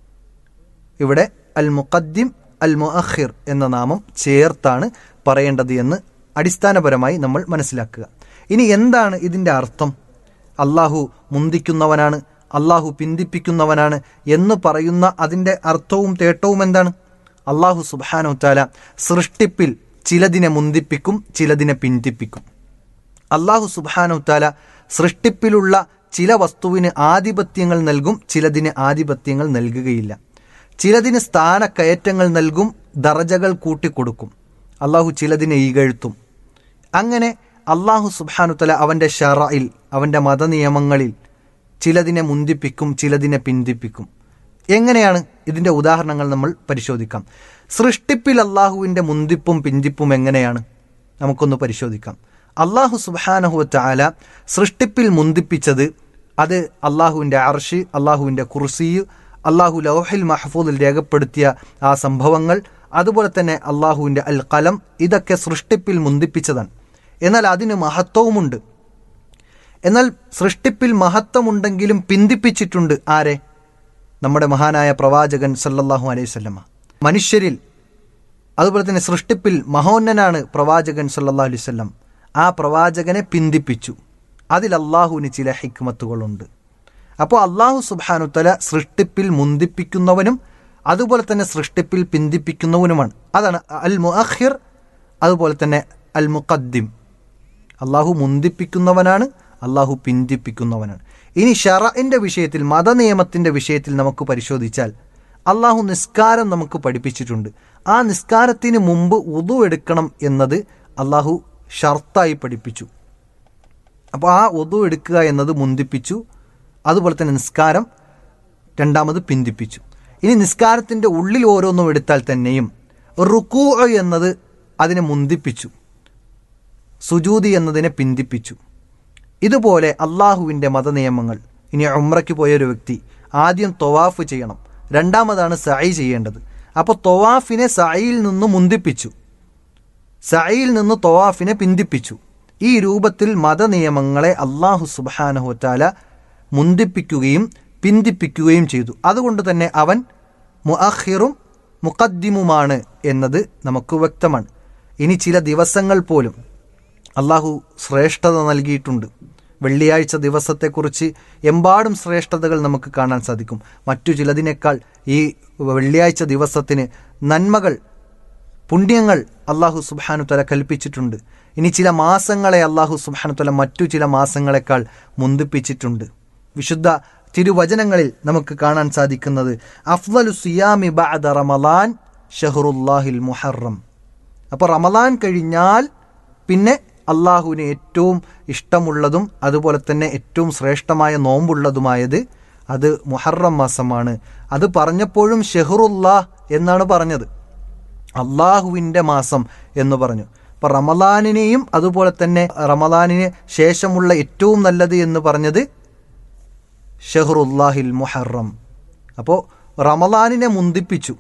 ഇവിടെ അൽ മുഖദ്ദിം അൽ മുഅഖിർ എന്ന നാമം ചേർത്താണ് പറയേണ്ടത് എന്ന് അടിസ്ഥാനപരമായി നമ്മൾ മനസ്സിലാക്കുക ഇനി എന്താണ് ഇതിൻ്റെ അർത്ഥം അള്ളാഹു മുന്തിക്കുന്നവനാണ് അള്ളാഹു പിന്തിപ്പിക്കുന്നവനാണ് എന്ന് പറയുന്ന അതിൻ്റെ അർത്ഥവും തേട്ടവും എന്താണ് അള്ളാഹു സുബാനു താല സൃഷ്ടിപ്പിൽ ചിലതിനെ മുന്തിപ്പിക്കും ചിലതിനെ പിന്തിപ്പിക്കും അള്ളാഹു സുബാനു താല സൃഷ്ടിപ്പിലുള്ള ചില വസ്തുവിന് ആധിപത്യങ്ങൾ നൽകും ചിലതിന് ആധിപത്യങ്ങൾ നൽകുകയില്ല ചിലതിന് സ്ഥാനക്കയറ്റങ്ങൾ നൽകും ദറജകൾ കൂട്ടിക്കൊടുക്കും അള്ളാഹു ചിലതിനെ ഈകഴ്ത്തും അങ്ങനെ അള്ളാഹു സുബാനു തല അവൻ്റെ ഷറയിൽ അവൻ്റെ മതനിയമങ്ങളിൽ ചിലതിനെ മുന്തിപ്പിക്കും ചിലതിനെ പിന്തിപ്പിക്കും എങ്ങനെയാണ് ഇതിൻ്റെ ഉദാഹരണങ്ങൾ നമ്മൾ പരിശോധിക്കാം സൃഷ്ടിപ്പിൽ അള്ളാഹുവിൻ്റെ മുന്തിപ്പും പിന്തിപ്പും എങ്ങനെയാണ് നമുക്കൊന്ന് പരിശോധിക്കാം അള്ളാഹു സുബാനഹുവ ചാല സൃഷ്ടിപ്പിൽ മുന്തിപ്പിച്ചത് അത് അള്ളാഹുവിൻ്റെ അർഷ് അള്ളാഹുവിൻ്റെ കുർസിയു അള്ളാഹു ലൗഹിൽ മഹഫൂദിൽ രേഖപ്പെടുത്തിയ ആ സംഭവങ്ങൾ അതുപോലെ തന്നെ അള്ളാഹുവിൻ്റെ അൽ കലം ഇതൊക്കെ സൃഷ്ടിപ്പിൽ മുന്തിപ്പിച്ചതാണ് എന്നാൽ അതിന് മഹത്വവുമുണ്ട് എന്നാൽ സൃഷ്ടിപ്പിൽ മഹത്വമുണ്ടെങ്കിലും പിന്തിപ്പിച്ചിട്ടുണ്ട് ആരെ നമ്മുടെ മഹാനായ പ്രവാചകൻ സല്ലല്ലാഹു അലൈഹി സ്വല്ലമ്മ മനുഷ്യരിൽ അതുപോലെ തന്നെ സൃഷ്ടിപ്പിൽ മഹോന്നനാണ് പ്രവാചകൻ സല്ലല്ലാഹു അലൈഹി വസല്ലം ആ പ്രവാചകനെ പിന്തിപ്പിച്ചു അതിൽ അള്ളാഹുവിന് ചില ഹിക്മത്തുകളുണ്ട് അപ്പോൾ അള്ളാഹു സുബാനുത്തല സൃഷ്ടിപ്പിൽ മുന്തിപ്പിക്കുന്നവനും അതുപോലെ തന്നെ സൃഷ്ടിപ്പിൽ പിന്തിപ്പിക്കുന്നവനുമാണ് അതാണ് അൽ മുഅഖിർ അതുപോലെ തന്നെ അൽ മുഖദ്ദിം അള്ളാഹു മുന്തിപ്പിക്കുന്നവനാണ് അള്ളാഹു പിന്തിപ്പിക്കുന്നവനാണ് ഇനി ഷറഇൻ്റെ വിഷയത്തിൽ മതനിയമത്തിൻ്റെ വിഷയത്തിൽ നമുക്ക് പരിശോധിച്ചാൽ അള്ളാഹു നിസ്കാരം നമുക്ക് പഠിപ്പിച്ചിട്ടുണ്ട് ആ നിസ്കാരത്തിന് മുമ്പ് ഉതു എടുക്കണം എന്നത് അള്ളാഹു ഷർത്തായി പഠിപ്പിച്ചു അപ്പോൾ ആ ഒതു എടുക്കുക എന്നത് മുന്തിപ്പിച്ചു അതുപോലെ തന്നെ നിസ്കാരം രണ്ടാമത് പിന്തിപ്പിച്ചു ഇനി നിസ്കാരത്തിൻ്റെ ഉള്ളിൽ ഓരോന്നും എടുത്താൽ തന്നെയും റുക്കൂ എന്നത് അതിനെ മുന്തിപ്പിച്ചു സുജൂതി എന്നതിനെ പിന്തിപ്പിച്ചു ഇതുപോലെ അള്ളാഹുവിൻ്റെ മതനിയമങ്ങൾ ഇനി ഉമ്രയ്ക്ക് പോയ ഒരു വ്യക്തി ആദ്യം തൊവാഫ് ചെയ്യണം രണ്ടാമതാണ് സഅയ് ചെയ്യേണ്ടത് അപ്പോൾ തൊവാഫിനെ സഅയിൽ നിന്ന് മുന്തിപ്പിച്ചു സഅയിൽ നിന്ന് തൊവാഫിനെ പിന്തിപ്പിച്ചു ഈ രൂപത്തിൽ മതനിയമങ്ങളെ അള്ളാഹു സുബാനഹുറ്റാല മുന്തിപ്പിക്കുകയും പിന്തിപ്പിക്കുകയും ചെയ്തു അതുകൊണ്ട് തന്നെ അവൻ മുഅഖിറും മുഖദ്ദിമുമാണ് എന്നത് നമുക്ക് വ്യക്തമാണ് ഇനി ചില ദിവസങ്ങൾ പോലും അള്ളാഹു ശ്രേഷ്ഠത നൽകിയിട്ടുണ്ട് വെള്ളിയാഴ്ച ദിവസത്തെക്കുറിച്ച് എമ്പാടും ശ്രേഷ്ഠതകൾ നമുക്ക് കാണാൻ സാധിക്കും മറ്റു ചിലതിനേക്കാൾ ഈ വെള്ളിയാഴ്ച ദിവസത്തിന് നന്മകൾ പുണ്യങ്ങൾ അള്ളാഹു സുബാനു തല കൽപ്പിച്ചിട്ടുണ്ട് ഇനി ചില മാസങ്ങളെ അള്ളാഹു സുബാനു തല മറ്റു ചില മാസങ്ങളെക്കാൾ മുന്തിപ്പിച്ചിട്ടുണ്ട് വിശുദ്ധ തിരുവചനങ്ങളിൽ നമുക്ക് കാണാൻ സാധിക്കുന്നത് അഫ്വലു സിയാമി ബഅദ റമലാൻ ഷഹറുല്ലാഹിൽ മുഹറം അപ്പോൾ റമലാൻ കഴിഞ്ഞാൽ പിന്നെ അള്ളാഹുവിന് ഏറ്റവും ഇഷ്ടമുള്ളതും അതുപോലെ തന്നെ ഏറ്റവും ശ്രേഷ്ഠമായ നോമ്പുള്ളതുമായത് അത് മുഹറം മാസമാണ് അത് പറഞ്ഞപ്പോഴും ഷെഹറുല്ലാഹ് എന്നാണ് പറഞ്ഞത് അള്ളാഹുവിൻ്റെ മാസം എന്ന് പറഞ്ഞു അപ്പം റമലാനിനെയും അതുപോലെ തന്നെ റമലാനിന് ശേഷമുള്ള ഏറ്റവും നല്ലത് എന്ന് പറഞ്ഞത് ഷെഹറുല്ലാഹിൽ മുഹറം അപ്പോൾ റമലാനിനെ മുന്തിപ്പിച്ചു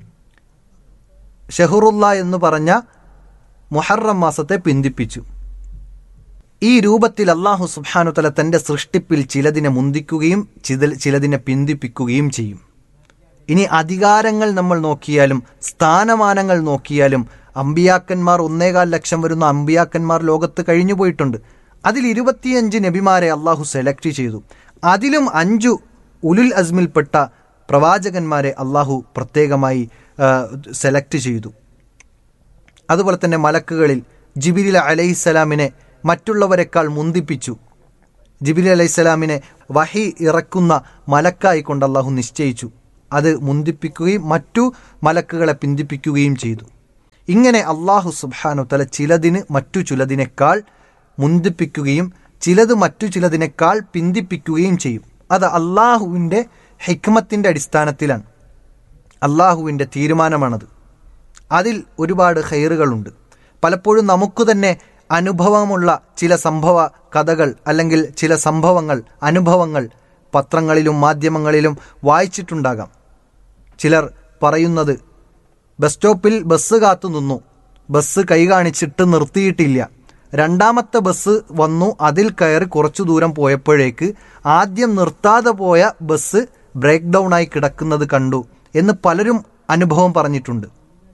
ഷെഹറുല്ല എന്ന് പറഞ്ഞ മുഹറം മാസത്തെ പിന്തിപ്പിച്ചു ഈ രൂപത്തിൽ അള്ളാഹു സുബാനുതല തൻ്റെ സൃഷ്ടിപ്പിൽ ചിലതിനെ മുന്തിക്കുകയും ചില ചിലതിനെ പിന്തിപ്പിക്കുകയും ചെയ്യും ഇനി അധികാരങ്ങൾ നമ്മൾ നോക്കിയാലും സ്ഥാനമാനങ്ങൾ നോക്കിയാലും അമ്പിയാക്കന്മാർ ഒന്നേകാൽ ലക്ഷം വരുന്ന അമ്പിയാക്കന്മാർ ലോകത്ത് കഴിഞ്ഞു പോയിട്ടുണ്ട് അതിൽ ഇരുപത്തിയഞ്ച് നബിമാരെ അള്ളാഹു സെലക്ട് ചെയ്തു അതിലും അഞ്ചു ഉലുൽ അസ്മിൽപ്പെട്ട പ്രവാചകന്മാരെ അള്ളാഹു പ്രത്യേകമായി ആ, സെലക്ട് ചെയ്തു അതുപോലെ തന്നെ മലക്കുകളിൽ ജിബിരിൽ അലൈഹിസ്സലാമിനെ മറ്റുള്ളവരെക്കാൾ മുന്തിപ്പിച്ചു ജിബിലി അലൈഹിസ്സലാമിനെ വഹി ഇറക്കുന്ന മലക്കായി കൊണ്ട് അള്ളാഹു നിശ്ചയിച്ചു അത് മുന്തിപ്പിക്കുകയും മറ്റു മലക്കുകളെ പിന്തിപ്പിക്കുകയും ചെയ്തു ഇങ്ങനെ അള്ളാഹു സുബ്ഹാനു തല ചിലതിന് മറ്റു ചിലതിനേക്കാൾ മുന്തിപ്പിക്കുകയും ചിലത് മറ്റു ചിലതിനേക്കാൾ പിന്തിപ്പിക്കുകയും ചെയ്യും അത് അള്ളാഹുവിൻ്റെ ഹിക്മത്തിൻ്റെ അടിസ്ഥാനത്തിലാണ് അള്ളാഹുവിൻ്റെ തീരുമാനമാണത് അതിൽ ഒരുപാട് ഹൈറുകളുണ്ട് പലപ്പോഴും നമുക്ക് തന്നെ അനുഭവമുള്ള ചില സംഭവ കഥകൾ അല്ലെങ്കിൽ ചില സംഭവങ്ങൾ അനുഭവങ്ങൾ പത്രങ്ങളിലും മാധ്യമങ്ങളിലും വായിച്ചിട്ടുണ്ടാകാം ചിലർ പറയുന്നത് ബസ് സ്റ്റോപ്പിൽ ബസ് കാത്തു നിന്നു ബസ് കൈ കാണിച്ചിട്ട് നിർത്തിയിട്ടില്ല രണ്ടാമത്തെ ബസ് വന്നു അതിൽ കയറി കുറച്ചു ദൂരം പോയപ്പോഴേക്ക് ആദ്യം നിർത്താതെ പോയ ബസ് ബ്രേക്ക് ഡൗൺ ആയി കിടക്കുന്നത് കണ്ടു എന്ന് പലരും അനുഭവം പറഞ്ഞിട്ടുണ്ട്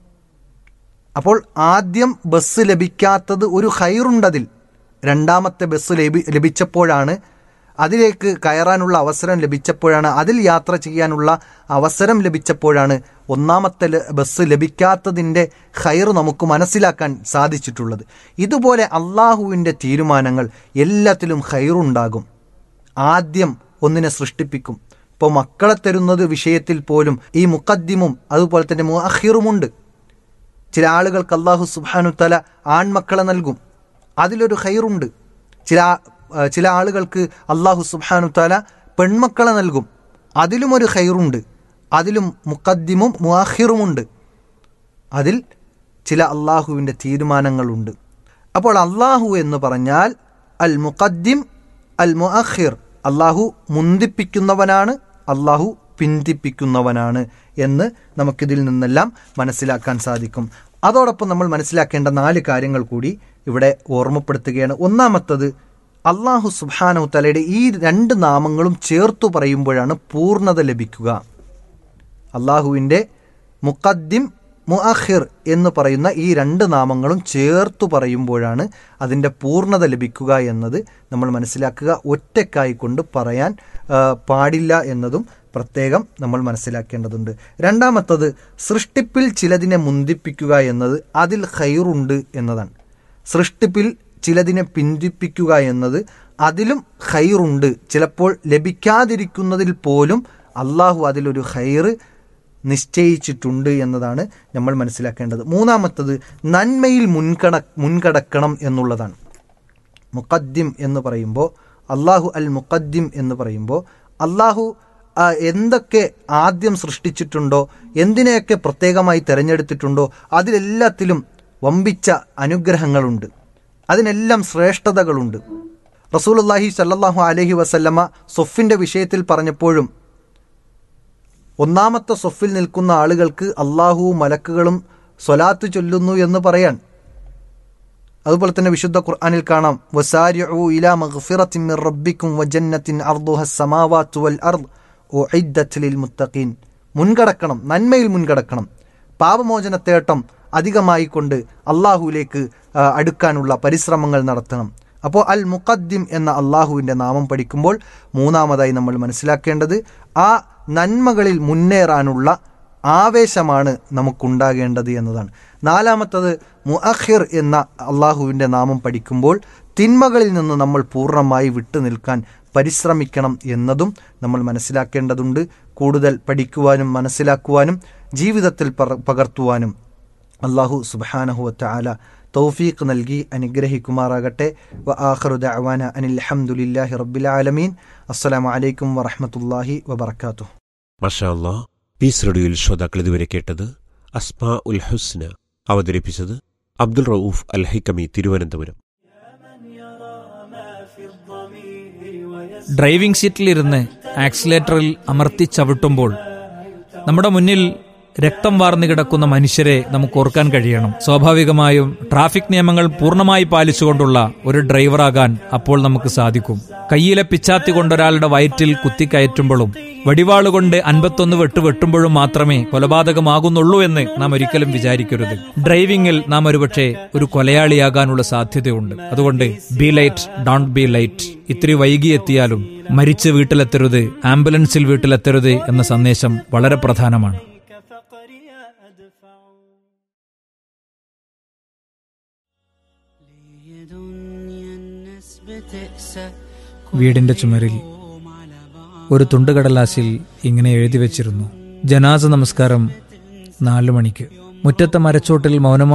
അപ്പോൾ ആദ്യം ബസ് ലഭിക്കാത്തത് ഒരു ഹൈറുണ്ടതിൽ രണ്ടാമത്തെ ബസ് ലഭി ലഭിച്ചപ്പോഴാണ് അതിലേക്ക് കയറാനുള്ള അവസരം ലഭിച്ചപ്പോഴാണ് അതിൽ യാത്ര ചെയ്യാനുള്ള അവസരം ലഭിച്ചപ്പോഴാണ് ഒന്നാമത്തെ ല- ബസ് ലഭിക്കാത്തതിൻ്റെ ഹൈർ നമുക്ക് മനസ്സിലാക്കാൻ സാധിച്ചിട്ടുള്ളത് ഇതുപോലെ അള്ളാഹുവിൻ്റെ തീരുമാനങ്ങൾ എല്ലാത്തിലും ഹൈറുണ്ടാകും ആദ്യം ഒന്നിനെ സൃഷ്ടിപ്പിക്കും ഇപ്പോൾ മക്കളെ തരുന്നത് വിഷയത്തിൽ പോലും ഈ മുക്കദ്ദിമും അതുപോലെ തന്നെ മുഅഖിറുമുണ്ട് ചില ആളുകൾക്ക് അള്ളാഹു സുബാനു തല ആൺമക്കളെ നൽകും അതിലൊരു ഹൈറുണ്ട് ചില ആ, ചില ആളുകൾക്ക് അള്ളാഹു സുബാനു തല പെൺമക്കളെ നൽകും അതിലും ഒരു ഹൈറുണ്ട് അതിലും മുക്കദ്ദിമും മുഅഖിറുമുണ്ട് അതിൽ ചില അള്ളാഹുവിൻ്റെ തീരുമാനങ്ങളുണ്ട് അപ്പോൾ അള്ളാഹു എന്ന് പറഞ്ഞാൽ അൽ മുഖദ്ദിം അൽ മുഅഖിർ അള്ളാഹു മുന്തിപ്പിക്കുന്നവനാണ് അള്ളാഹു പിന്തിപ്പിക്കുന്നവനാണ് എന്ന് നമുക്കിതിൽ നിന്നെല്ലാം മനസ്സിലാക്കാൻ സാധിക്കും അതോടൊപ്പം നമ്മൾ മനസ്സിലാക്കേണ്ട നാല് കാര്യങ്ങൾ കൂടി ഇവിടെ ഓർമ്മപ്പെടുത്തുകയാണ് ഒന്നാമത്തത് അള്ളാഹു സുബാനു തലയുടെ ഈ രണ്ട് നാമങ്ങളും ചേർത്തു പറയുമ്പോഴാണ് പൂർണ്ണത ലഭിക്കുക അള്ളാഹുവിൻ്റെ മുഖദ്ദിം മുഅഖിർ എന്ന് പറയുന്ന ഈ രണ്ട് നാമങ്ങളും ചേർത്തു പറയുമ്പോഴാണ് അതിൻ്റെ പൂർണ്ണത ലഭിക്കുക എന്നത് നമ്മൾ മനസ്സിലാക്കുക ഒറ്റക്കായി കൊണ്ട് പറയാൻ ആ, പാടില്ല എന്നതും പ്രത്യേകം നമ്മൾ മനസ്സിലാക്കേണ്ടതുണ്ട് രണ്ടാമത്തത് സൃഷ്ടിപ്പിൽ ചിലതിനെ മുന്തിപ്പിക്കുക എന്നത് അതിൽ ഹൈറുണ്ട് എന്നതാണ് സൃഷ്ടിപ്പിൽ ചിലതിനെ പിന്തിപ്പിക്കുക എന്നത് അതിലും ഹൈറുണ്ട് ചിലപ്പോൾ ലഭിക്കാതിരിക്കുന്നതിൽ പോലും അള്ളാഹു അതിലൊരു ഹൈറ് നിശ്ചയിച്ചിട്ടുണ്ട് എന്നതാണ് നമ്മൾ മനസ്സിലാക്കേണ്ടത് മൂന്നാമത്തത് നന്മയിൽ മുൻകട മുൻകടക്കണം എന്നുള്ളതാണ് മുഖദ്ദിം എന്ന് പറയുമ്പോൾ അള്ളാഹു അൽ മുഖദ്ദിം എന്ന് പറയുമ്പോൾ അള്ളാഹു ആ, എന്തൊക്കെ ആദ്യം സൃഷ്ടിച്ചിട്ടുണ്ടോ എന്തിനെയൊക്കെ പ്രത്യേകമായി തിരഞ്ഞെടുത്തിട്ടുണ്ടോ അതിലെല്ലാത്തിലും വമ്പിച്ച അനുഗ്രഹങ്ങളുണ്ട് അതിനെല്ലാം ശ്രേഷ്ഠതകളുണ്ട് റസൂലുള്ളാഹി സല്ലല്ലാഹു അലൈഹി വസല്ലമ സൊഫിൻ്റെ വിഷയത്തിൽ പറഞ്ഞപ്പോഴും ഒന്നാമത്തെ സൊഫിൽ നിൽക്കുന്ന ആളുകൾക്ക് അള്ളാഹുവും മലക്കുകളും സ്വലാത്ത് ചൊല്ലുന്നു എന്ന് പറയാൻ അതുപോലെ തന്നെ വിശുദ്ധ ഖുർആനിൽ കാണാം വസാരിഉ ഇലാ മഗ്ഫിറത്തിൻ മിർ റബ്ബിക്കും വജന്നത്തിൻ അർദുഹ സമാവാത്തു വൽ അർദ് ഉഇദ്ദത്ത് ലിൽ മുത്തഖീൻ മുൻകടക്കണം നന്മയിൽ മുൻകടക്കണം പാപമോചനത്തേട്ടം അധികമായി കൊണ്ട് അള്ളാഹുവിലേക്ക് ആ, അടുക്കാനുള്ള പരിശ്രമങ്ങൾ നടത്തണം അപ്പോൾ അൽ മുഖദ്ദിം എന്ന അള്ളാഹുവിൻ്റെ നാമം പഠിക്കുമ്പോൾ മൂന്നാമതായി നമ്മൾ മനസ്സിലാക്കേണ്ടത് ആ നന്മകളിൽ മുന്നേറാനുള്ള ആവേശമാണ് നമുക്കുണ്ടാകേണ്ടത് എന്നതാണ് നാലാമത്തത് മുഅഖിർ എന്ന അള്ളാഹുവിൻ്റെ നാമം പഠിക്കുമ്പോൾ തിന്മകളിൽ നിന്ന് നമ്മൾ പൂർണ്ണമായി വിട്ടു നിൽക്കാൻ പരിശ്രമിക്കണം എന്നതും നമ്മൾ മനസ്സിലാക്കേണ്ടതുണ്ട് കൂടുതൽ പഠിക്കുവാനും മനസ്സിലാക്കുവാനും ജീവിതത്തിൽ പകർ- പകർത്തുവാനും അള്ളാഹു സുബാനഹുവത്ത ആല തൗഫീഖ് നൽകി അനുഗ്രഹിക്കുമാറാകട്ടെ വ ആഖിറു ദഅവാന അനിൽ ഹംദുലില്ലാഹി റബ്ബിൽ ആലമീൻ അസ്സലാമു അലൈക്കും വറഹ്മത്തുള്ളാഹി വബറകാതുഹു മഷാ അല്ലാ പീസ് റേഡിയോയിൽ ശ്രോതാക്കൾ ഇതുവരെ കേട്ടത് അസ്മാ ഉൽ ഹുസ്ന അവതരിപ്പിച്ചത് അബ്ദുൾ റൌഫ് അൽ ഹൈക്കമി തിരുവനന്തപുരം ഡ്രൈവിംഗ് സീറ്റിലിരുന്ന് ആക്സിലേറ്ററിൽ അമർത്തി ചവിട്ടുമ്പോൾ നമ്മുടെ മുന്നിൽ രക്തം വാർന്നു കിടക്കുന്ന മനുഷ്യരെ നമുക്ക് ഓർക്കാൻ കഴിയണം സ്വാഭാവികമായും ട്രാഫിക് നിയമങ്ങൾ പൂർണ്ണമായി പാലിച്ചുകൊണ്ടുള്ള ഒരു ഡ്രൈവറാകാൻ അപ്പോൾ നമുക്ക് സാധിക്കും കയ്യിലെ പിച്ചാത്തി കൊണ്ടൊരാളുടെ വയറ്റിൽ കുത്തിക്കയറ്റുമ്പോഴും വടിവാളുകൊണ്ട് അൻപത്തൊന്ന് വെട്ട് വെട്ടുമ്പോഴും മാത്രമേ കൊലപാതകമാകുന്നുള്ളൂ എന്ന് നാം ഒരിക്കലും വിചാരിക്കരുത് ഡ്രൈവിംഗിൽ നാം ഒരുപക്ഷെ ഒരു കൊലയാളിയാകാനുള്ള സാധ്യതയുണ്ട് അതുകൊണ്ട് be late don't be late ഇത്തിരി വൈകിയെത്തിയാലും മരിച്ച് വീട്ടിലെത്തരുത് ആംബുലൻസിൽ വീട്ടിലെത്തരുത് എന്ന സന്ദേശം വളരെ പ്രധാനമാണ് വീടിന്റെ ചുമരിൽ ഒരു തുണ്ടുകടലാസിൽ ഇങ്ങനെ എഴുതി വെച്ചിരുന്നു ജനാസ നമസ്കാരം നാലു മണിക്ക് മുറ്റത്തെ മരച്ചോട്ടിൽ മൗനമായി